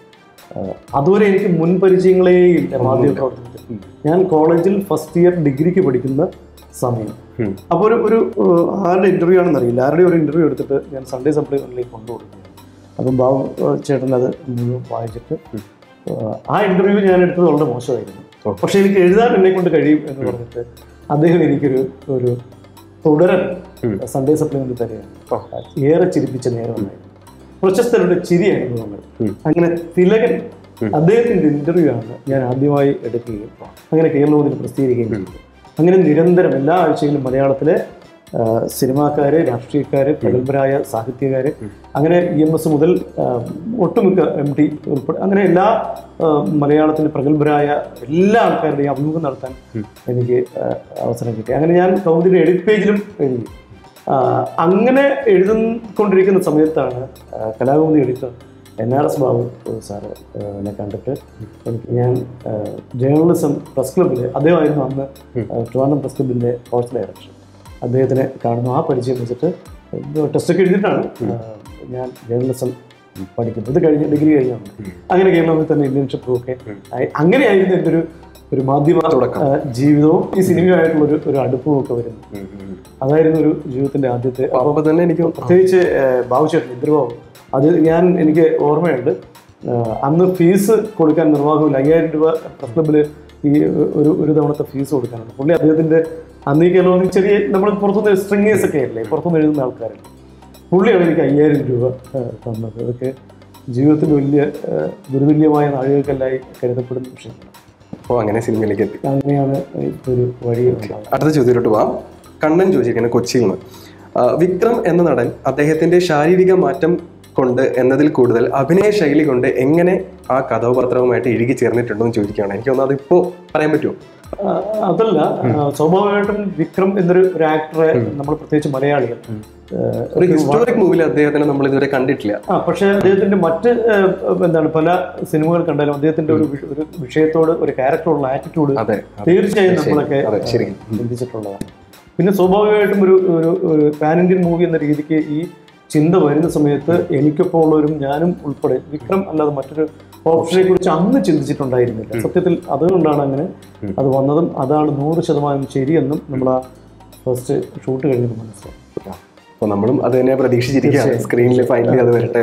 B: അതുവരെ എനിക്ക് മുൻ പരിചയങ്ങളേ ഇല്ല മാധ്യമ പ്രവർത്തനത്തിൽ ഞാൻ കോളേജിൽ ഫസ്റ്റ് ഇയർ ഡിഗ്രിക്ക് പഠിക്കുന്ന സമയം
A: ഉം.
B: അപ്പോൾ ഒരു ഒരു ഏഹ്, ആരുടെ ഇൻ്റർവ്യൂ ആണെന്ന് അറിയില്ല ആരുടെ ഒരു ഇൻ്റർവ്യൂ എടുത്തിട്ട് ഞാൻ സൺഡേ സപ്ലിമെൻറ്റിലേക്ക് കൊണ്ടുകൊടുക്കുകയാണ് അപ്പം ബാബു ഏഹ്, ചേട്ടൻ അത് മുഴുവൻ വായിച്ചിട്ട് ഏഹ്, ആ ഇൻ്റർവ്യൂ ഞാൻ എടുത്തത് വളരെ മോശമായിരുന്നു
A: ഓ.
B: പക്ഷേ എനിക്ക് എഴുതാൻ എന്നെ കൊണ്ട് കഴിയും എന്ന് പറഞ്ഞിട്ട് അദ്ദേഹം എനിക്കൊരു ഒരു തുടരൻ
A: ഉം.
B: സൺഡേ സപ്ലിമെൻ്റ് തരികയാണ്
A: ഓ.
B: ഏറെ ചിരിപ്പിച്ച നേരമുണ്ടായിരുന്നു പ്രശസ്തരുടെ ചിരി അനുഭവങ്ങൾ
A: ഉം.
B: അങ്ങനെ തിലകൻ അദ്ദേഹത്തിൻ്റെ ഇൻ്റർവ്യൂ ആണ് ഞാൻ ആദ്യമായി എടുക്കുകയും അങ്ങനെ കേരളത്തിൽ പ്രസിദ്ധീകരിക്കുകയും ചെയ്തു അങ്ങനെ നിരന്തരം എല്ലാ ആഴ്ചയിലും മലയാളത്തിലെ ആ, സിനിമാക്കാര് രാഷ്ട്രീയക്കാര് പ്രഗത്ഭരായ സാഹിത്യകാര് അങ്ങനെ ഇ എം എസ് മുതൽ ആ, ഒട്ടുമിക്ക എം ടി ഉൾപ്പെടെ അങ്ങനെ എല്ലാ ആ, മലയാളത്തിലെ പ്രഗത്ഭരായ എല്ലാ ആൾക്കാരുടെയും അഭിമുഖം നടത്താൻ എനിക്ക് ആ, അവസരം കിട്ടി അങ്ങനെ ഞാൻ കൗമുദിയുടെ എഡിറ്റ് പേജിലും എഴുതി ആ, അങ്ങനെ എഴുതിക്കൊണ്ടിരിക്കുന്ന സമയത്താണ് ആ, Kalakaumudi editor N R S Babu sir ആ, എന്നെ കണ്ടിട്ട് എനിക്ക് ഞാൻ ആ, ജേർണലിസം പ്രസ് ക്ലബ്ബിൽ അദ്ദേഹമായിരുന്നു അന്ന് ആ, ട്രിവാൻഡ്രം പ്രസ് ക്ലബിൻ്റെ കോച്ച് ഡയറക്ടർ അദ്ദേഹത്തിനെ കാണുന്നു ആ പരിചയം വെച്ചിട്ട് ടെസ്റ്റൊക്കെ എഴുതിയിട്ടാണ് ആ, ഞാൻ ജേർണലിസം പഠിക്കുന്നത് ഇത് കഴിഞ്ഞ് ഡിഗ്രി കഴിഞ്ഞാണ് അങ്ങനെ കേരളത്തിൽ തന്നെ ഇന്റേൺഷിപ്പും ഒക്കെ ആയി അങ്ങനെയായിരുന്നു എൻ്റെ ഒരു ഒരു മാധ്യമ
A: തുടക്കം.
B: ആ, ജീവിതവും ഈ സിനിമയുമായിട്ടുള്ള ഒരു ഒരു അടുപ്പവും ഒക്കെ വരുന്നത് അതായിരുന്നു ഒരു ജീവിതത്തിന്റെ ആദ്യത്തെ
A: അപ്പൊ അപ്പൊ തന്നെ എനിക്ക്
B: പ്രത്യേകിച്ച് ബാബുചേട്ടൻ ഇന്ദ്രബാബു അത് ഞാൻ എനിക്ക് ഓർമ്മയുണ്ട് ആ, അന്ന് ഫീസ് കൊടുക്കാൻ നിർവാഹമില്ല അയ്യായിരം രൂപ പ്രസ് ക്ലബിൽ ഈ ഒരു ഒരു തവണത്തെ ഫീസ് കൊടുക്കാനുണ്ട് പുള്ളി അദ്ദേഹത്തിന്റെ അന്ന് ഈ കേരളത്തിൽ ചെറിയ നമ്മൾ പുറത്തുനിന്ന് സ്ട്രിങ്ങേഴ്സ് ഒക്കെ അല്ലേ പുറത്തുനിന്ന് എഴുതുന്ന ആൾക്കാരല്ലേ പുള്ളിയാണ് എനിക്ക് അയ്യായിരം രൂപ ആ, തന്നത് അതൊക്കെ ജീവിതത്തിൽ വലിയ ആ, ഗുരുതുല്യമായ നാഴികക്കല്ലായി കരുതപ്പെടുന്ന വിഷയമാണ്
A: അപ്പോൾ അങ്ങനെ സിനിമയിലേക്ക് എത്തി
B: അങ്ങനെയാണ് ഇപ്പോൾ ഒരു വഴി ഉണ്ടാവുന്നത്
A: അടുത്ത ചോദ്യത്തിലോട്ട് പോവാം കണ്ണൻ ചോദിച്ചിരിക്കുന്നത് കൊച്ചിയിൽ നിന്ന് ആ, വിക്രം എന്ന നടൻ അദ്ദേഹത്തിന്റെ ശാരീരിക മാറ്റം കൊണ്ട് എന്നതിൽ കൂടുതൽ അഭിനയ ശൈലി കൊണ്ട് എങ്ങനെ ആ കഥാപാത്രവുമായിട്ട് ഇഴുകി ചേർന്നിട്ടുണ്ടോ എന്ന് ചോദിക്കുകയാണ് എനിക്ക് തോന്നുന്നു അതിപ്പോ പറയാൻ പറ്റുമോ
B: ആ, അതല്ല ആ, സ്വാഭാവികമായിട്ടും വിക്രം എന്നൊരു ഒരു ആക്ടറെ നമ്മൾ പ്രത്യേകിച്ച് മലയാളികൾ ആ,
A: ഒരു ഹിസ്റ്റോറിക് മൂവിൽ അദ്ദേഹത്തിനെ നമ്മൾ ഇതുവരെ കണ്ടിട്ടില്ല
B: ആ പക്ഷേ അദ്ദേഹത്തിന്റെ മറ്റ് ആ, എന്താണ് പല സിനിമകൾ കണ്ടാലും അദ്ദേഹത്തിന്റെ ഒരു വിഷ- ഒരു വിഷയത്തോട് ഒരു ക്യാരക്ടറോടുള്ള ആറ്റിറ്റ്യൂഡ്
A: അതെ
B: തീർച്ചയായും നമ്മളൊക്കെ
A: അതെ ശരി
B: ചിന്തിച്ചിട്ടുള്ളതാണ് പിന്നെ സ്വാഭാവികമായിട്ടും ഒരു ഒരു ഒരു പാൻ ഇന്ത്യൻ മൂവി എന്ന രീതിക്ക് ഈ ചിന്ത വരുന്ന സമയത്ത് എനിക്കൊപ്പം ഉള്ളവരും ഞാനും ഉൾപ്പെടെ വിക്രം അല്ലാതെ മറ്റൊരു ഓപ്ഷനെ കുറിച്ച് അന്ന് ചിന്തിച്ചിട്ടുണ്ടായിരുന്നില്ല സത്യത്തിൽ അതുകൊണ്ടാണ് അങ്ങനെ അത് വന്നതും അതാണ് നൂറ് ശതമാനം ശരിയെന്നും നമ്മൾ ആ ഫസ്റ്റ് ഷൂട്ട് കഴിഞ്ഞപ്പോൾ മനസ്സിലായി
A: അപ്പോൾ നമ്മളും അത് തന്നെ പ്രതീക്ഷിച്ചിരിക്കുകയാണ് സ്ക്രീനിൽ ഫൈനലി അത് വരട്ടെ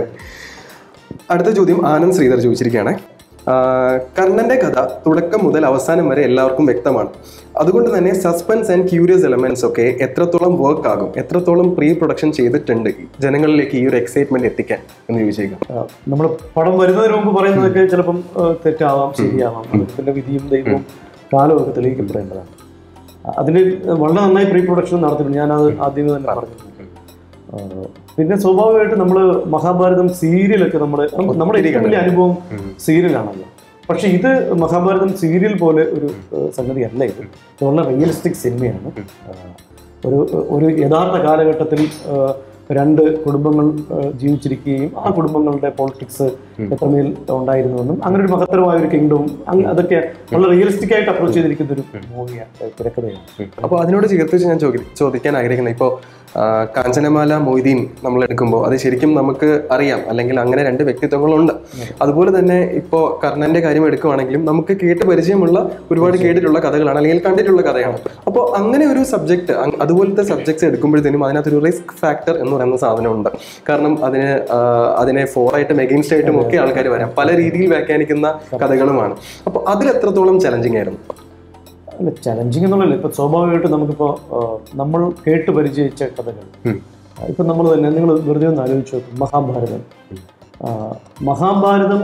A: അടുത്ത ചോദ്യം ആനന്ദ് ശ്രീധർ ചോദിച്ചിരിക്കുകയാണ് ആ, കർണന്റെ കഥ തുടക്കം മുതൽ അവസാനം വരെ എല്ലാവർക്കും വ്യക്തമാണ് അതുകൊണ്ട് തന്നെ സസ്പെൻസ് ആൻഡ് ക്യൂരിയസ് എലമെന്റ്സ് ഒക്കെ എത്രത്തോളം വർക്ക് ആകും എത്രത്തോളം പ്രീ പ്രൊഡക്ഷൻ ചെയ്തിട്ടുണ്ട് ജനങ്ങളിലേക്ക് ഈ ഒരു എക്സൈറ്റ്മെന്റ് എത്തിക്കാൻ എന്ന് ചോദിച്ചേക്കാം
B: നമ്മൾ പടം വരുന്നതിന് മുമ്പ് പറയുന്നതൊക്കെ ചിലപ്പം ആ, തെറ്റാവാം ശരിയാവാം അതിന്റെ വിധിയും ദൈവവും കാലവും ഒക്കെ തെളിയിക്കപ്പെടേണ്ടതാണ് അതിന് വളരെ നന്നായി പ്രീ പ്രൊഡക്ഷൻ നടത്തിയിട്ടുണ്ട് ഞാനത് ആദ്യമേ തന്നെ പറഞ്ഞിട്ടുണ്ട് ആ, പിന്നെ സ്വാഭാവികമായിട്ട് നമ്മൾ മഹാഭാരതം സീരിയലൊക്കെ നമ്മൾ നമ്മുടെ ഏറ്റവും വലിയ അനുഭവം സീരിയലാണല്ലോ പക്ഷെ ഇത് മഹാഭാരതം സീരിയൽ പോലെ ഒരു ആ, സംഗതിയല്ല ഇത് ഇത് വളരെ റിയലിസ്റ്റിക് സിനിമയാണ് ആ, ഒരു ഒരു യഥാർത്ഥ കാലഘട്ടത്തിൽ ആ, രണ്ട് കുടുംബങ്ങൾ ആ, ജീവിച്ചിരിക്കുകയും ആ കുടുംബങ്ങളുടെ പൊളിറ്റിക്സ് എത്രമേൽ ഉണ്ടായിരുന്നുവെന്നും അങ്ങനെ ഒരു മഹത്തരമായ ഒരു കിങ്ഡവും അതൊക്കെ വളരെ റിയലിസ്റ്റിക് ആയിട്ട് അപ്രോച്ച് ചെയ്തിരിക്കുന്ന ഒരു മൂവിയാണ് തിരക്കഥയാണ്
A: അപ്പോൾ അതിനോട് ചേർത്ത് ഞാൻ ചോദി ചോദിക്കാൻ ആഗ്രഹിക്കുന്നത് ഇപ്പോൾ കാഞ്ചനമാല മൊയ്തീൻ നമ്മൾ എടുക്കുമ്പോൾ അത് ശരിക്കും നമുക്ക് അറിയാം അല്ലെങ്കിൽ അങ്ങനെ രണ്ട് വ്യക്തിത്വങ്ങളുണ്ട് അതുപോലെ തന്നെ ഇപ്പോൾ കർണന്റെ കാര്യം എടുക്കുവാണെങ്കിലും നമുക്ക് കേട്ട് പരിചയമുള്ള ഒരുപാട് കേട്ടിട്ടുള്ള കഥകളാണ് അല്ലെങ്കിൽ കണ്ടിട്ടുള്ള കഥയാണ് അപ്പോൾ അങ്ങനെ ഒരു സബ്ജക്ട് അതുപോലത്തെ സബ്ജക്ട്സ് എടുക്കുമ്പോഴത്തേനും അതിനകത്തൊരു റിസ്ക് ഫാക്ടർ എന്ന് പറയുന്ന സാധനമുണ്ട് കാരണം അതിന് ആ, അതിനെ ഫോറായിട്ടും എഗെയിൻസ്റ്റ് ആയിട്ടും ഒക്കെ ആൾക്കാർ വരാം പല രീതിയിൽ വ്യാഖ്യാനിക്കുന്ന കഥകളുമാണ് അപ്പോൾ അതിൽ എത്രത്തോളം ചലഞ്ചിങ് ആയിരുന്നു
B: അല്ല ചലഞ്ചിങ് എന്നുള്ളതല്ല ഇപ്പൊ സ്വാഭാവികമായിട്ട് നമുക്കിപ്പോ ആ, നമ്മൾ കേട്ട് പരിചയിച്ച കഥകൾ
A: ഉം.
B: ഇപ്പൊ നമ്മൾ തന്നെ നിങ്ങൾ വെറുതെ ഒന്ന് ആലോചിച്ച് നോക്കും മഹാഭാരതം ആ, മഹാഭാരതം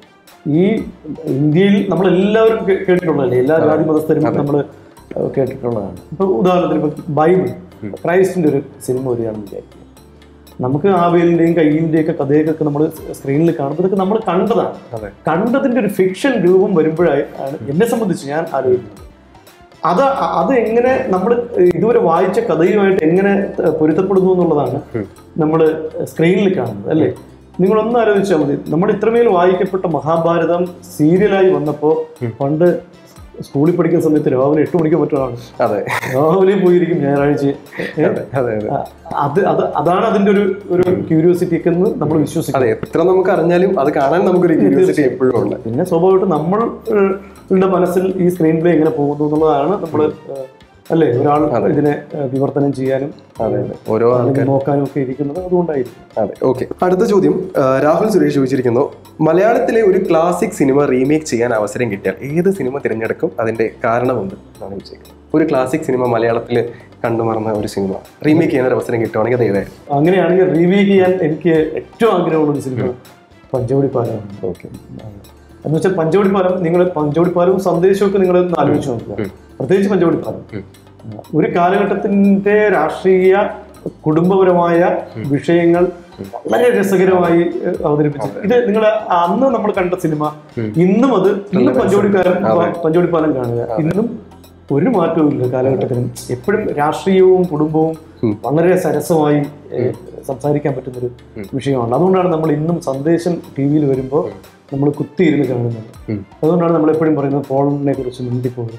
B: ഈ ഇന്ത്യയിൽ നമ്മളെല്ലാവരും കേ- കേട്ടിട്ടുള്ളതല്ലേ എല്ലാ ജാതി മതസ്ഥരും നമ്മൾ കേട്ടിട്ടുള്ളതാണ് ഇപ്പൊ ഉദാഹരണത്തിന് ഇപ്പൊ ബൈബിൾ ക്രൈസ്റ്റിന്റെ ഒരു സിനിമ വരികയാണെന്ന് വിചാരിക്കുക നമുക്ക് ആവേലിന്റെയും കയ്യിന്റെയും ഒക്കെ കഥയൊക്കെ നമ്മൾ സ്ക്രീനിൽ കാണുമ്പോൾ ഇതൊക്കെ നമ്മൾ കണ്ടതാണ്
A: അതെ
B: കണ്ടതിന്റെ ഒരു ഫിക്ഷൻ രൂപം വരുമ്പോഴാണ് എന്നെ സംബന്ധിച്ച് ഞാൻ ആലോചിക്കുന്നത് അത് അത് എങ്ങനെ നമ്മൾ ഇതുവരെ വായിച്ച കഥയുമായിട്ട് എങ്ങനെ പൊരുത്തപ്പെടുന്നു എന്നുള്ളതാണ് നമ്മൾ സ്ക്രീനിൽ കാണുന്നത് അല്ലേ നിങ്ങളൊന്ന് ആലോചിച്ചാൽ മതി നമ്മൾ ഇത്രമേൽ വായിക്കപ്പെട്ട മഹാഭാരതം സീരിയലായി വന്നപ്പോൾ പണ്ട് സ്കൂളിൽ പഠിക്കുന്ന സമയത്ത് രാവിലെ എട്ട് മണിക്ക് പറ്റുന്നതാണ്
A: അതെ
B: രാവിലെ പോയിരിക്കും ഞായറാഴ്ച ഏ?
A: അതെ അതെ അതെ
B: ആ, അത് അത് അതാണ് അതിന്റെ ഒരു ഒരു ക്യൂരിയോസിറ്റി ഒക്കെ എന്ന് നമ്മൾ വിശ്വസിക്കും
A: അതെ എത്ര നമുക്ക് അറിഞ്ഞാലും അത് കാണാൻ നമുക്കൊരു ക്യൂരിയോസിറ്റി എപ്പോഴും ഉണ്ട്
B: പിന്നെ സ്വാഭാവികമായിട്ടും നമ്മളുടെ മനസ്സിൽ ഈ സ്ക്രീൻ പ്ലേ എങ്ങനെ പോകുന്നു എന്നുള്ളതാണ് നമ്മൾ അല്ലേ ഒരാൾ ഇതിനെ ഏഹ്, വിവർത്തനം ചെയ്യാനും
A: അതെ അതെ ഓരോ
B: അല്ലെങ്കിൽ നോക്കാനും ഒക്കെ ഇരിക്കുന്നത് അതുകൊണ്ടായിരിക്കും
A: അതെ ഓക്കെ അടുത്ത ചോദ്യം ആ, രാഹുൽ സുരേഷ് ചോദിച്ചിരിക്കുന്നു മലയാളത്തിലെ ഒരു ക്ലാസിക് സിനിമ റീമേക്ക് ചെയ്യാൻ അവസരം കിട്ടിയാൽ ഏത് സിനിമ തിരഞ്ഞെടുക്കും അതിന്റെ കാരണമുണ്ട് എന്നാണ് ചോദിച്ചേക്കുന്നത് ഒരു ക്ലാസിക് സിനിമ മലയാളത്തിൽ കണ്ടുമറന്ന ഒരു സിനിമ റീമേക്ക് ചെയ്യാൻ ഒരു അവസരം കിട്ടുവാണെങ്കിൽ അത് ഏതായിരുന്നു
B: അങ്ങനെയാണെങ്കിൽ റിവ്യൂ ചെയ്യാൻ എനിക്ക് ഏറ്റവും ആഗ്രഹമുള്ള ഒരു സിനിമ പഞ്ചവടി പാലമാണ്
A: ഓക്കെ
B: എന്ന് വെച്ചാൽ പഞ്ചവടി പാലം നിങ്ങൾ പഞ്ചവടി പാലവും സന്ദേശവും ഒക്കെ നിങ്ങൾ ഒന്ന് ആലോചിച്ച് നോക്കുക പ്രത്യേകിച്ച് പഞ്ചവടി പാലം ഒരു കാലഘട്ടത്തിന്റെ രാഷ്ട്രീയ കുടുംബപരമായ വിഷയങ്ങൾ വളരെ രസകരമായി ഏഹ്, അവതരിപ്പിച്ചു ഇത് നിങ്ങൾ അന്ന് നമ്മൾ കണ്ട സിനിമ ഇന്നും അത് ഇന്നും പഞ്ചവടിക്കാരൻ പഞ്ചവടിപ്പാലം കാണുക ഇന്നും ഒരു മാറ്റവും ഇല്ല കാലഘട്ടത്തിനും എപ്പോഴും രാഷ്ട്രീയവും കുടുംബവും വളരെ സരസമായി ഏഹ്, സംസാരിക്കാൻ പറ്റുന്നൊരു വിഷയമാണ് അതുകൊണ്ടാണ് നമ്മൾ ഇന്നും സന്ദേശം ടി വിയിൽ വരുമ്പോൾ നമ്മൾ കുത്തിയിരുന്ന് കാണുന്നത്
A: ഉം.
B: അതുകൊണ്ടാണ് നമ്മൾ എപ്പോഴും പറയുന്നത് പോളിനെ കുറിച്ച് മിണ്ടിപ്പോകുന്നത്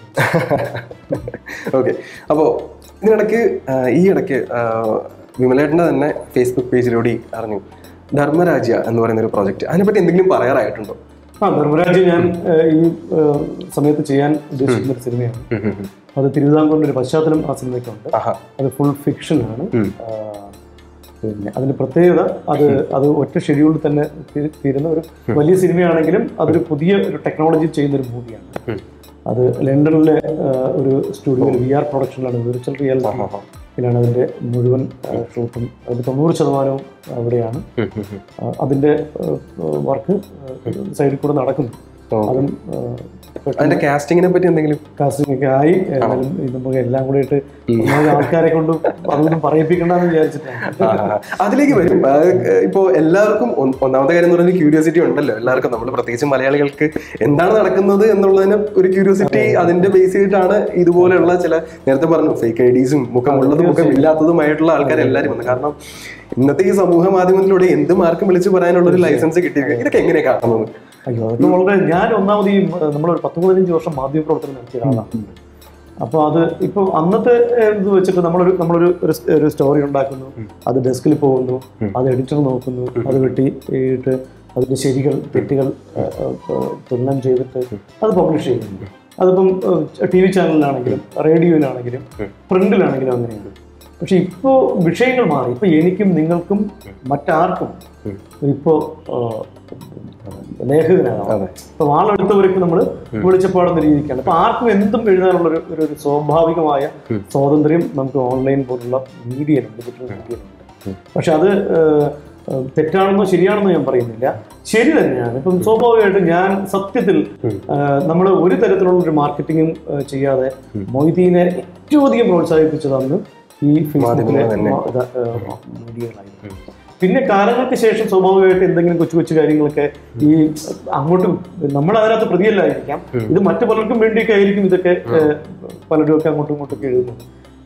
A: ഓക്കെ അപ്പോൾ ഇതിനിടയ്ക്ക് ആ, ഈ ഇടയ്ക്ക് ആ, വിമലേട്ടൻ്റെ തന്നെ ഫേസ്ബുക്ക് പേജിലൂടെ അറിഞ്ഞു ധർമ്മരാജ്യ എന്ന് പറയുന്ന ഒരു പ്രോജക്റ്റ് അതിനെപ്പറ്റി എന്തെങ്കിലും പറയാറായിട്ടുണ്ടോ
B: ആ ധർമ്മരാജ് ഞാൻ ഏഹ്, ഈ ഏഹ്, സമയത്ത് ചെയ്യാൻ ഉദ്ദേശിക്കുന്ന ഒരു സിനിമയാണ് അത് തിരുവിതാംകൂറിന്റെ ഒരു പശ്ചാത്തലം ആ സിനിമയ്ക്കുണ്ട്
A: ആഹാ
B: അത് ഫുൾ ഫിക്ഷൻ ആണ്
A: ഉം.
B: ആ, പിന്നെ അതിന്റെ പ്രത്യേകത അത് അത് ഒറ്റ ഷെഡ്യൂളിൽ തന്നെ തീ- തീരുന്ന ഒരു വലിയ സിനിമയാണെങ്കിലും അതൊരു പുതിയ ഒരു ടെക്നോളജി ചെയ്യുന്ന ഒരു മൂവിയാണ്
A: ഉം.
B: അത് ലണ്ടനിലെ ആ, ഒരു സ്റ്റുഡിയോയിൽ വി ആർ പ്രൊഡക്ഷനിലാണ് വിർച്വൽ റിയാലിറ്റി
A: ആഹാ.
B: ലാണ് അതിന്റെ മുഴുവൻ ആ, ഷൂട്ടും അതിന്റെ തൊണ്ണൂറ് ശതമാനവും അവിടെയാണ്
A: ഉം, ഉം, ഉം.
B: ആ, അതിന്റെ വർക്ക് സൈഡിൽ കൂടെ നടക്കുന്നു
A: ഓ.
B: അതും ആ,
A: അതിന്റെ കാസ്റ്റിങ്ങിനെ പറ്റി എന്തെങ്കിലും
B: കാസ്റ്റിംഗ് ഒക്കെ ആയി എന്നാലും ഇത് നമുക്ക് എല്ലാം കൂടെ ഇട്ട് ഒന്നാമത് ആൾക്കാരെ കൊണ്ട് അതൊന്നും പറയിപ്പിക്കണ്ടെന്ന് വിചാരിച്ചിട്ടാണ്
A: ആ, അതിലേക്ക് വരും ആ, ഇപ്പോ എല്ലാവർക്കും ഒന്ന് ഒന്നാമത്തെ കാര്യം എന്ന് പറയുന്നത് ക്യൂരിയോസിറ്റി ഉണ്ടല്ലോ എല്ലാവർക്കും നമ്മൾ പ്രത്യേകിച്ച് മലയാളികൾക്ക് എന്താണ് നടക്കുന്നത് എന്നുള്ളതിന് ഒരു ക്യൂരിയോസിറ്റി അതിന്റെ ബേസ് ചെയ്തിട്ടാണ് ഇതുപോലെയുള്ള ചില നേരത്തെ പറഞ്ഞു ഫേക്ക് ഐ ഡീസും മുഖമുള്ളതും മുഖമില്ലാത്തതുമായിട്ടുള്ള ആൾക്കാർ എല്ലാവരും വന്നത് കാരണം ഇന്നത്തെ ഈ സമൂഹ മാധ്യമത്തിലൂടെ എന്ത് മാർക്കും വിളിച്ചു പറയാനുള്ള ഒരു ലൈസൻസ് കിട്ടിയിരിക്കും ഇതൊക്കെ എങ്ങനെ കാണുന്നത്
B: അയ്യോ അതൊക്കെ വളരെ ഞാൻ ഒന്നാമത് ഈ ഏഹ്, നമ്മളൊരു പത്ത് പതിനഞ്ച് വർഷം മാധ്യമ പ്രവർത്തനം നടത്തിയ ഒരാളാണ് അപ്പോൾ അത് ഇപ്പോൾ അന്നത്തെ ഏഹ്, ഇത് വെച്ചിട്ട് നമ്മളൊരു നമ്മളൊരു ഒരു സ്- ഒരു സ്റ്റോറി ഉണ്ടാക്കുന്നു അത് ഡെസ്കിൽ പോകുന്നു അത് എഡിറ്റർ നോക്കുന്നു അത് വെട്ടിയിട്ട് അതിന്റെ ശരികൾ തെറ്റുകൾ ഏഹ്, ഏഹ്, തുലനം ചെയ്തിട്ട് അത് പബ്ലിഷ് ചെയ്യുന്നു അതിപ്പം ടി വി ചാനലിലാണെങ്കിലും റേഡിയോയിലാണെങ്കിലും പ്രിന്റിലാണെങ്കിലും അങ്ങനെയുണ്ട് പക്ഷെ ഇപ്പോൾ വിഷയങ്ങൾ മാറി ഇപ്പോൾ എനിക്കും നിങ്ങൾക്കും മറ്റാർക്കും ഇപ്പോൾ ലേഖകനാകാം
A: അതെ
B: ഇപ്പൊ വാളെടുത്തവർക്ക് നമ്മൾ വെളിച്ചപ്പാടുന്ന രീതിക്കാണ് അപ്പൊ ആർക്കും എന്തും എഴുതാനുള്ള ഒരു ഒരു- ഒരു സ്വാഭാവികമായ സ്വാതന്ത്ര്യം നമുക്ക് ഓൺലൈൻ പോലുള്ള മീഡിയയിലുണ്ട് ഡിജിറ്റൽ മീഡിയയിലുണ്ട് പക്ഷെ അത് ഏഹ്, ഏഹ്, തെറ്റാണെന്നോ ശരിയാണെന്നോ ഞാൻ പറയുന്നില്ല ശരി തന്നെയാണ് ഇപ്പം സ്വാഭാവികമായിട്ടും ഞാൻ സത്യത്തിൽ നമ്മൾ ഒരു തരത്തിലുള്ള ഒരു മാർക്കറ്റിങ്ങും ഏഹ്, ചെയ്യാതെ മൊയ്തീനെ ഏറ്റവും അധികം പ്രോത്സാഹിപ്പിച്ചത് അന്ന് ഈ ഫേസ്ബുക്കിലെ മാ- ഇത്, ഏഹ്, മീഡിയകളായിരുന്നു പിന്നെ കാലങ്ങൾക്ക് ശേഷം സ്വാഭാവികമായിട്ട് എന്തെങ്കിലും കൊച്ചു കൊച്ചു കാര്യങ്ങളൊക്കെ ഈ അങ്ങോട്ടും നമ്മൾ അതിനകത്ത് പ്രതിയല്ലായിരിക്കാം ഇത് മറ്റു പലർക്കും വേണ്ടിയൊക്കെ ആയിരിക്കും ഇതൊക്കെ ഏഹ്, പലരും ഒക്കെ അങ്ങോട്ടും ഇങ്ങോട്ടും ഒക്കെ എഴുതുന്നത്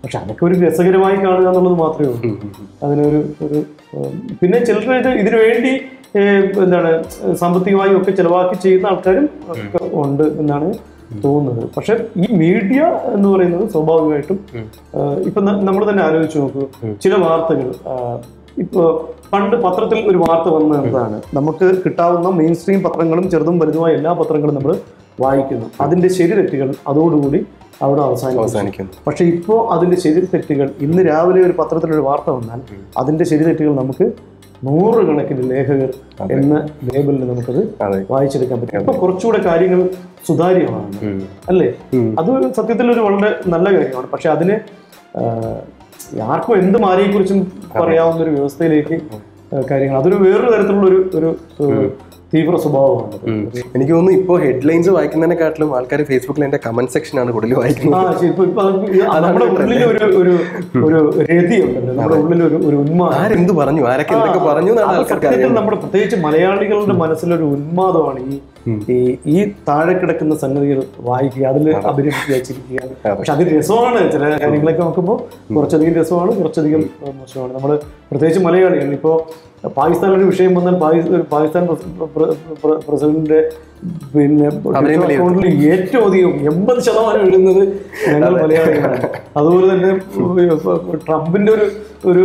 B: പക്ഷെ അതൊക്കെ ഒരു രസകരമായി കാണുക എന്നുള്ളത് മാത്രമേ ഉള്ളൂ അതിനൊരു ഒരു ഉം, പിന്നെ ചിലർ ഇത് ഇതിനു വേണ്ടി ഏഹ്, എന്താണ് സാമ്പത്തികമായി ഒക്കെ ചെലവാക്കി ചെയ്യുന്ന ആൾക്കാരും ഒക്കെ ഉണ്ട് എന്നാണ് തോന്നുന്നത് പക്ഷെ ഈ മീഡിയ എന്ന് പറയുന്നത് സ്വാഭാവികമായിട്ടും ആഹ്, ഇപ്പൊ നമ്മൾ തന്നെ ആലോചിച്ച് നോക്കൂ ചില വാർത്തകൾ ആഹ്, ഇപ്പൊ പണ്ട് പത്രത്തിൽ ഒരു വാർത്ത വന്നത് എന്താണ് നമുക്ക് കിട്ടാവുന്ന മെയിൻ സ്ട്രീം പത്രങ്ങളും ചെറുതും വലുതുമായ എല്ലാ പത്രങ്ങളും നമ്മൾ വായിക്കുന്നു അതിന്റെ ശരി തെറ്റുകൾ അതോടുകൂടി അവിടെ അവസാനിക്കും
A: അവസാനിക്കുന്നു
B: പക്ഷെ ഇപ്പോൾ അതിന്റെ ശരി തെറ്റുകൾ ഇന്ന് രാവിലെ ഒരു പത്രത്തിലൊരു വാർത്ത വന്നാൽ അതിന്റെ ശരി തെറ്റുകൾ നമുക്ക് നൂറുകണക്കിന് ലേഖകർ എന്ന ലേബലിൽ നമുക്കത്
A: അതെ
B: വായിച്ചെടുക്കാൻ പറ്റും ഇപ്പൊ കുറച്ചുകൂടെ കാര്യങ്ങൾ സുതാര്യമാണ്
A: ഉം.
B: അല്ലേ
A: ഉം.
B: അത് സത്യത്തിൽ ഒരു വളരെ നല്ല കാര്യമാണ് പക്ഷെ അതിന് ആ, ആർക്കും എന്ത് മാരിയെക്കുറിച്ചും പറയാവുന്ന ഒരു വ്യവസ്ഥയിലേക്ക് ആ, കാര്യങ്ങൾ അതൊരു വേറൊരു തരത്തിലുള്ള ഒരു ഒരു ഒരു തീവ്ര സ്വഭാവമാണ്
A: ഉം. എനിക്ക് തോന്നുന്നു ഇപ്പോൾ ഹെഡ്ലൈൻസ് വായിക്കുന്നതിനെക്കാട്ടിലും ആൾക്കാർ ഫേസ്ബുക്കിൽ എന്റെ കമന്റ് സെക്ഷനാണ് കൂടുതൽ വായിക്കുന്നത്
B: ആ ശരി ഇപ്പൊ ഇപ്പൊ അത് ഈ നമ്മുടെ ഉള്ളിൽ ഒരു ഒരു ഒരു രതി ഉണ്ടല്ലോ നമ്മുടെ ഉള്ളിൽ ഒരു ഒരു ഉന്മാദം
A: ആരെന്ത് പറഞ്ഞു ആരൊക്കെ എന്തൊക്കെ പറഞ്ഞു എന്നാണ്
B: അത്
A: ആൾക്കാർക്ക്
B: സത്യത്തിൽ നമ്മുടെ പ്രത്യേകിച്ച് മലയാളികളുടെ മനസ്സിലൊരു ഉന്മാദമാണ് ഈ ഈ ഈ താഴെ കിടക്കുന്ന സംഗതികൾ വായിക്കുക അതിൽ അഭിനയിക്കുക ചിരിക്കുക പക്ഷെ അത് രസമാണ് ചില കാര്യങ്ങളൊക്കെ നോക്കുമ്പോൾ കുറച്ചധികം രസമാണ് കുറച്ചധികം ഏഹ്, മോശമാണ് നമ്മൾ പ്രത്യേകിച്ച് മലയാളികൾ ഇപ്പോൾ പാകിസ്ഥാനിലൊരു വിഷയം വന്നാൽ പാകി- പാകിസ്ഥാൻ പ്രസ- പ്ര- പ്ര- പ്രസിഡന്റിന്റെ പിന്നെ
A: അവരെയും വിലയിരുത്തും.
B: അക്കൗണ്ടിൽ ഏറ്റവും അധികം എൺപത് ശതമാനം എഴുതുന്നത് ഞങ്ങൾ മലയാളികളാണ് അതുപോലെ തന്നെ ഏഹ്, ട്രംപിന്റെ ഒരു ഒരു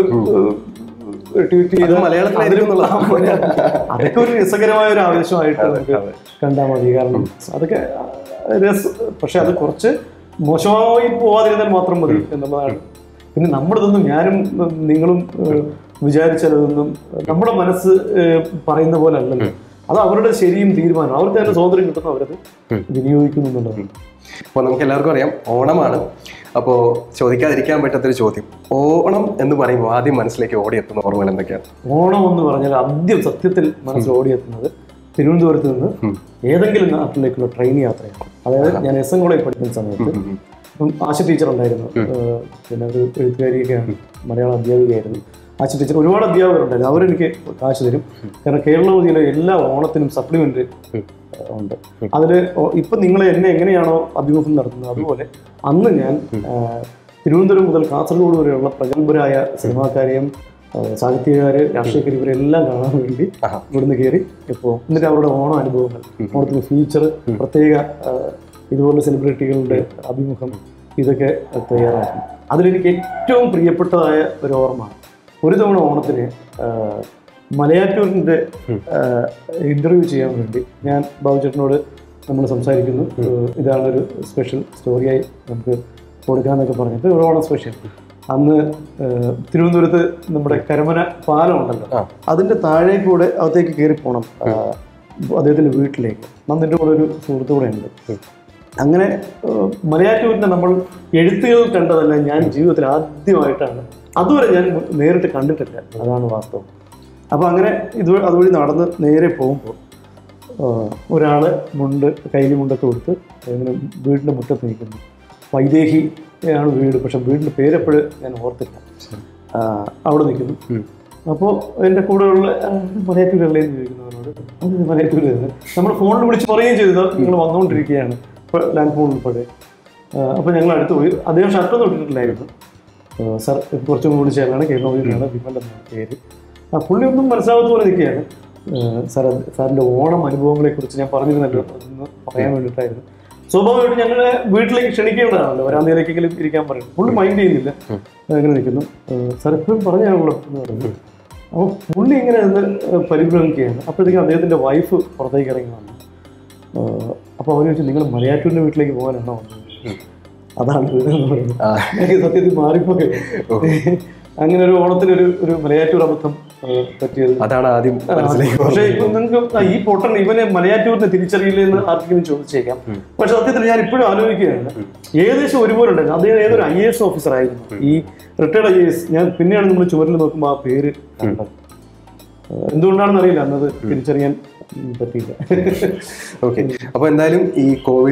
B: ഏഹ്, ട്വീറ്റ് ചെയ്ത
A: അത് മലയാളത്തിലായിരിക്കും എന്നുള്ളതാണ്.
B: അതൊക്കെ ഒരു രസകരമായ ഒരു ആവേശമായിട്ട് നമുക്ക് കണ്ടാൽ മതി കാരണം അതൊക്കെ രസ പക്ഷെ അത് കുറച്ച് മോശമായി പോവാതിരുന്നാൽ മാത്രം മതി എന്നുള്ളതാണ് പിന്നെ നമ്മുടെ ഇതൊന്നും ഞാനും ഉം, നിങ്ങളും ഏഹ്, വിചാരിച്ചതൊന്നും നമ്മുടെ മനസ്സ് ഏഹ്, പറയുന്ന പോലെ അല്ലല്ലോ അത് അവരുടെ ശരിയും തീരുമാനം അവർക്ക് തന്നെ സ്വാതന്ത്ര്യം കിട്ടുന്നു അവരത് വിനിയോഗിക്കുന്നു എന്നുള്ളതാണ്
A: അപ്പോൾ നമുക്ക് എല്ലാവർക്കും അറിയാം ഓണമാണ് അപ്പോൾ ചോദിക്കാതിരിക്കാൻ പറ്റാത്തൊരു ചോദ്യം ഓണം എന്ന് പറയുമ്പോൾ ആദ്യം മനസ്സിലേക്ക് ഓടിയെത്തുന്ന ഓർമ്മകൾ എന്തൊക്കെയാണ്
B: ഓണം എന്ന് പറഞ്ഞാൽ ആദ്യം സത്യത്തിൽ മനസ്സിൽ ഓടിയെത്തുന്നത് തിരുവനന്തപുരത്ത് നിന്ന് ഏതെങ്കിലും നാട്ടിലേക്കുള്ള ട്രെയിൻ യാത്രയാണ് അതായത് ഞാൻ എസ് എൻ കോളേജ് പഠിക്കുന്ന സമയത്ത് അപ്പം ആശ ടീച്ചർ ഉണ്ടായിരുന്നു ഏഹ് പിന്നെ ഒരു എഴുത്തുകാരിയൊക്കെയാണ് മലയാള അധ്യാപികയായിരുന്നു ആശ ടീച്ചർ ഒരുപാട് അധ്യാപകരുണ്ടായിരുന്നു അവരെനിക്ക് കാശ് തരും കാരണം കേരളവതിയിലെ എല്ലാ ഓണത്തിനും സപ്ലിമെന്റ് ഉണ്ട് അതിൽ ഇപ്പം നിങ്ങൾ എന്നെ എങ്ങനെയാണോ അഭിമുഖം നടത്തുന്നത് അതുപോലെ അന്ന് ഞാൻ ഏഹ്, തിരുവനന്തപുരം മുതൽ കാസർഗോഡ് വരെയുള്ള പ്രഗത്ഭരായ സിനിമാക്കാരെയും ഏഹ്, സാഹിത്യകാര് രാഷ്ട്രീയക്കാർ ഇവരെല്ലാം കാണാൻ വേണ്ടി
A: ആഹാ.
B: ഇവിടുന്ന് കയറി ഇപ്പോൾ എന്നിട്ട് അവരുടെ ഓണ അനുഭവങ്ങൾ ഓണത്തിന് ഫീച്ചർ പ്രത്യേക ഏഹ്, ഇതുപോലെ സെലിബ്രിറ്റികളുടെ അഭിമുഖം ഇതൊക്കെ തയ്യാറാക്കും അതിലെനിക്ക് ഏറ്റവും പ്രിയപ്പെട്ടതായ ഒരു ഓർമ്മ ഒരു തവണ ഓണത്തിന് ഏഹ്, മലയാറ്റൂരിൻ്റെ ഇൻ്റർവ്യൂ ചെയ്യാൻ വേണ്ടി ഞാൻ ബാബുചേട്ടനോട് നമ്മൾ സംസാരിക്കുന്നു ഏഹ്, ഇതാണ് ഒരു സ്പെഷ്യൽ സ്റ്റോറിയായി നമുക്ക് കൊടുക്കാന്നൊക്കെ പറഞ്ഞിട്ട് ഒരു ഓണം സ്പെഷ്യൽ അന്ന് ഏഹ്, തിരുവനന്തപുരത്ത് നമ്മുടെ കരമന പാലം ഉണ്ടല്ലോ
A: ആ.
B: അതിൻ്റെ താഴെ കൂടെ അകത്തേക്ക് കയറി പോകണം അദ്ദേഹത്തിൻ്റെ വീട്ടിലേക്ക് നന്നിൻ്റെ കൂടെ ഒരു സുഹൃത്തു കൂടെ ഉണ്ട് അങ്ങനെ ഏഹ്, മലയാറ്റൂരിനെ നമ്മൾ എഴുത്തുകൾ കണ്ടതല്ല ഞാൻ ജീവിതത്തിൽ ആദ്യമായിട്ടാണ് അതുവരെ ഞാൻ നേരിട്ട് കണ്ടിട്ടില്ല അതാണ് വാസ്തവം അപ്പോൾ അങ്ങനെ ഇത് അതുവഴി നടന്ന് നേരെ പോകുമ്പോൾ ഒരാൾ മുണ്ട് കയ്യിൽ മുണ്ടൊക്കെ കൊടുത്ത് ഇങ്ങനെ വീടിൻ്റെ മുറ്റത്ത് നിൽക്കുന്നു വൈദേഹി ആണ് വീട് പക്ഷെ വീടിൻ്റെ പേരെപ്പോഴും ഞാൻ ഓർത്തില്ല ആ, അവിടെ നിൽക്കുന്നു അപ്പോൾ എൻ്റെ കൂടെയുള്ള മലയാറ്റൂരല്ലേ എന്ന് ചോദിക്കുന്നവരോട് അത് മലയാറ്റൂർ തന്നെ നമ്മൾ ഫോണിൽ വിളിച്ച് പറയുകയും ചെയ്തത് നിങ്ങൾ വന്നുകൊണ്ടിരിക്കുകയാണ് ഇപ്പോൾ ലാൻഡ് ഫോൺ ഉൾപ്പെടെ അപ്പോൾ ഞങ്ങൾ അടുത്ത് പോയി അദ്ദേഹം ഷർട്ടൊന്നും ഇട്ടിട്ടില്ലായിരുന്നു ആ, സാർ കുറച്ചും കൂടി ചേർന്നാണ് കേരളത്തിലാണ് വിമൽ എന്നാണ് പേര് ആ പുള്ളി ഒന്നും മനസ്സിലാവാത്ത പോലെ നിൽക്കുകയാണ് ആ, സാർ അത് സാറിൻ്റെ ഓണം അനുഭവങ്ങളെക്കുറിച്ച് ഞാൻ പറഞ്ഞിരുന്നല്ലോ അതൊന്ന് പറയാൻ വേണ്ടിയിട്ടായിരുന്നു സ്വാഭാവികമായിട്ടും ഞങ്ങൾ വീട്ടിലേക്ക് ക്ഷണിക്കേണ്ടതാണല്ലോ വരാന്തയിലേക്കെങ്കിലും ഇരിക്കാൻ പറയും പുള്ളി മൈൻഡ് ചെയ്യുന്നില്ല അങ്ങനെ നിൽക്കുന്നു ആ, സാർ എപ്പോഴും പറഞ്ഞാണല്ലോ എന്ന് പറഞ്ഞു അപ്പോൾ പുള്ളി ഇങ്ങനെ നിന്ന് പരിഭ്രമിക്കുകയാണ് അപ്പോഴത്തേക്കും അദ്ദേഹത്തിൻ്റെ വൈഫ് പുറത്തേക്ക് ഇറങ്ങി വന്നു അപ്പോൾ അവർ ചോദിച്ചു നിങ്ങൾ മലയാറ്റൂരിൻ്റെ വീട്ടിലേക്ക് പോകാനാണോ വന്നത് അതാണ് വീട് എന്ന് പറയുന്നത്
A: ആ.
B: എനിക്ക് സത്യത്തിൽ മാറിപ്പോയി അങ്ങനെ ഒരു ഓണത്തിന് ഒരു ഒരു മലയാറ്റൂർ അബദ്ധം ആ, പറ്റിയത്
A: അതാണ് ആദ്യം മനസ്സിലേക്ക്
B: പക്ഷേ ഇപ്പൊ നിങ്ങൾക്ക് ഈ പൊട്ടൻ ഇവനെ മലയാറ്റൂരിനെ തിരിച്ചറിയില്ലെന്ന് ആർക്കെങ്കിലും ചോദിച്ചേക്കാം പക്ഷെ സത്യത്തിൽ ഞാൻ ഇപ്പോഴും ആലോചിക്കുകയാണ് ഏകദേശം ഒരുപോലെ ഉണ്ടായിരുന്നു അദ്ദേഹം ഏതൊരു ഐ എസ് ഓഫീസർ ആയിരുന്നു ഈ റിട്ടയർഡ് ഐ എസ് ഞാൻ പിന്നെയാണ് നമ്മൾ ചുവരിൽ നോക്കുമ്പോൾ ആ പേര് കണ്ടത് ആ, എന്തുകൊണ്ടാണെന്ന് അറിയില്ല അന്നത് തിരിച്ചറിയാൻ ഉം, പറ്റിയില്ല
A: ഓക്കെ അപ്പോൾ എന്തായാലും ഈ കോവിഡ്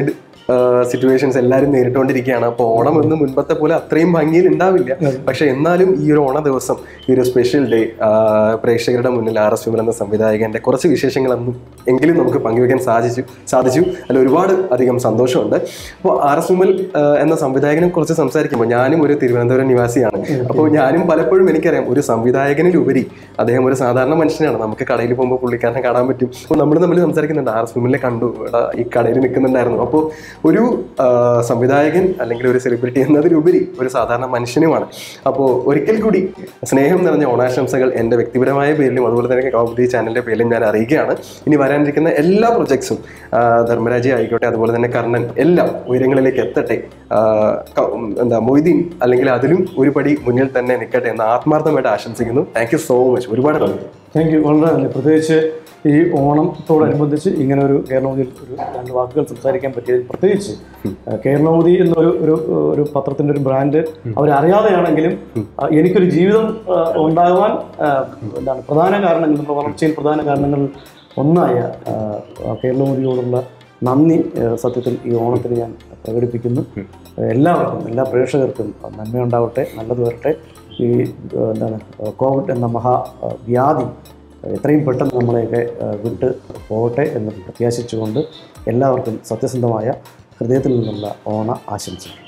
A: സിറ്റുവേഷൻസ് എല്ലാവരും നേരിട്ടുകൊണ്ടിരിക്കുകയാണ് അപ്പോൾ ഓണം എന്ന് മുൻപത്തെ പോലെ അത്രയും ഭംഗിയിൽ ഉണ്ടാവില്ല പക്ഷെ എന്നാലും ഈ ഒരു ഓണ ദിവസം ഈ ഒരു സ്പെഷ്യൽ ഡേ പ്രേക്ഷകരുടെ മുന്നിൽ ആർ എസ് വിമൽ എന്ന സംവിധായകന്റെ കുറച്ച് വിശേഷങ്ങളൊന്നും എങ്കിലും നമുക്ക് പങ്കുവെക്കാൻ സാധിച്ചു സാധിച്ചു അതിൽ ഒരുപാട് അധികം സന്തോഷമുണ്ട് അപ്പോൾ ആർ എസ് വിമൽ ആ, എന്ന സംവിധായകനെ കുറിച്ച് സംസാരിക്കുമ്പോൾ ഞാനും ഒരു തിരുവനന്തപുരം നിവാസിയാണ് അപ്പോൾ ഞാനും പലപ്പോഴും എനിക്കറിയാം ഒരു സംവിധായകനിലുപരി അദ്ദേഹം ഒരു സാധാരണ മനുഷ്യനാണ് നമുക്ക് കടയിൽ പോകുമ്പോൾ പുള്ളിക്കാരനെ കാണാൻ പറ്റും അപ്പോൾ നമ്മൾ തമ്മിൽ സംസാരിക്കുന്നുണ്ട് ആർ എസ് വിമലിനെ കണ്ടു ഇവിടെ ഈ കടയിൽ നിൽക്കുന്നുണ്ടായിരുന്നു അപ്പോൾ ഒരു ആ, സംവിധായകൻ അല്ലെങ്കിൽ ഒരു സെലിബ്രിറ്റി എന്നതിലുപരി ഒരു സാധാരണ മനുഷ്യനുമാണ് അപ്പോൾ ഒരിക്കൽ കൂടി സ്നേഹം നിറഞ്ഞ ഓണാശംസകൾ എൻ്റെ വ്യക്തിപരമായ പേരിലും അതുപോലെ തന്നെ കൗമുദി ചാനലിൻ്റെ പേരിലും ഞാൻ അറിയിക്കുകയാണ് ഇനി വരാനിരിക്കുന്ന എല്ലാ പ്രൊജക്ട്സും ധർമ്മരാജി ആയിക്കോട്ടെ അതുപോലെ തന്നെ കർണൻ എല്ലാം ഉയരങ്ങളിലേക്ക് എത്തട്ടെ ആ, ക- ഉം, എന്താ മൊയ്തീൻ അല്ലെങ്കിൽ അതിലും ഒരു പടി മുന്നിൽ തന്നെ നിൽക്കട്ടെ എന്ന് ആത്മാർത്ഥമായിട്ട് ആശംസിക്കുന്നു താങ്ക് യു സോ മച്ച് ഒരുപാട് നന്ദി
B: താങ്ക് യു വളരെ നന്ദി പ്രത്യേകിച്ച് ഈ ഓണത്തോടനുബന്ധിച്ച് ഇങ്ങനെ ഒരു കേരളമോദിയിൽ ഒരു രണ്ട് വാക്കുകൾ സംസാരിക്കാൻ പറ്റിയതിൽ പ്രത്യേകിച്ച് ആ, കേരളമോദി എന്നൊരു ഒരു ഒരു പത്രത്തിൻ്റെ ഒരു ബ്രാൻഡ് അവരറിയാതെയാണെങ്കിലും ആ, എനിക്കൊരു ജീവിതം ആ, ഉണ്ടാകുവാൻ ആ, എന്താണ് പ്രധാന കാരണങ്ങൾ നമ്മുടെ വളർച്ചയിൽ പ്രധാന കാരണങ്ങളിൽ ഒന്നായ ആ, ആ, കേരളമോദിയോടുള്ള നന്ദി ആ, സത്യത്തിൽ ഈ ഓണത്തിന് ഞാൻ പ്രകടിപ്പിക്കുന്നു എല്ലാവർക്കും എല്ലാ പ്രേക്ഷകർക്കും നന്മയുണ്ടാവട്ടെ നല്ലത് വരട്ടെ ഈ ആ, എന്താണ് ആ, കോവിഡ് എന്ന മഹാ ആ, വ്യാധി എത്രയും പെട്ടെന്ന് നമ്മളെയൊക്കെ ആ, വിട്ട് പോകട്ടെ എന്ന് പ്രത്യാശിച്ചുകൊണ്ട് എല്ലാവർക്കും സത്യസന്ധമായ ഹൃദയത്തിൽ നിന്നുള്ള ഓണ ആശംസകൾ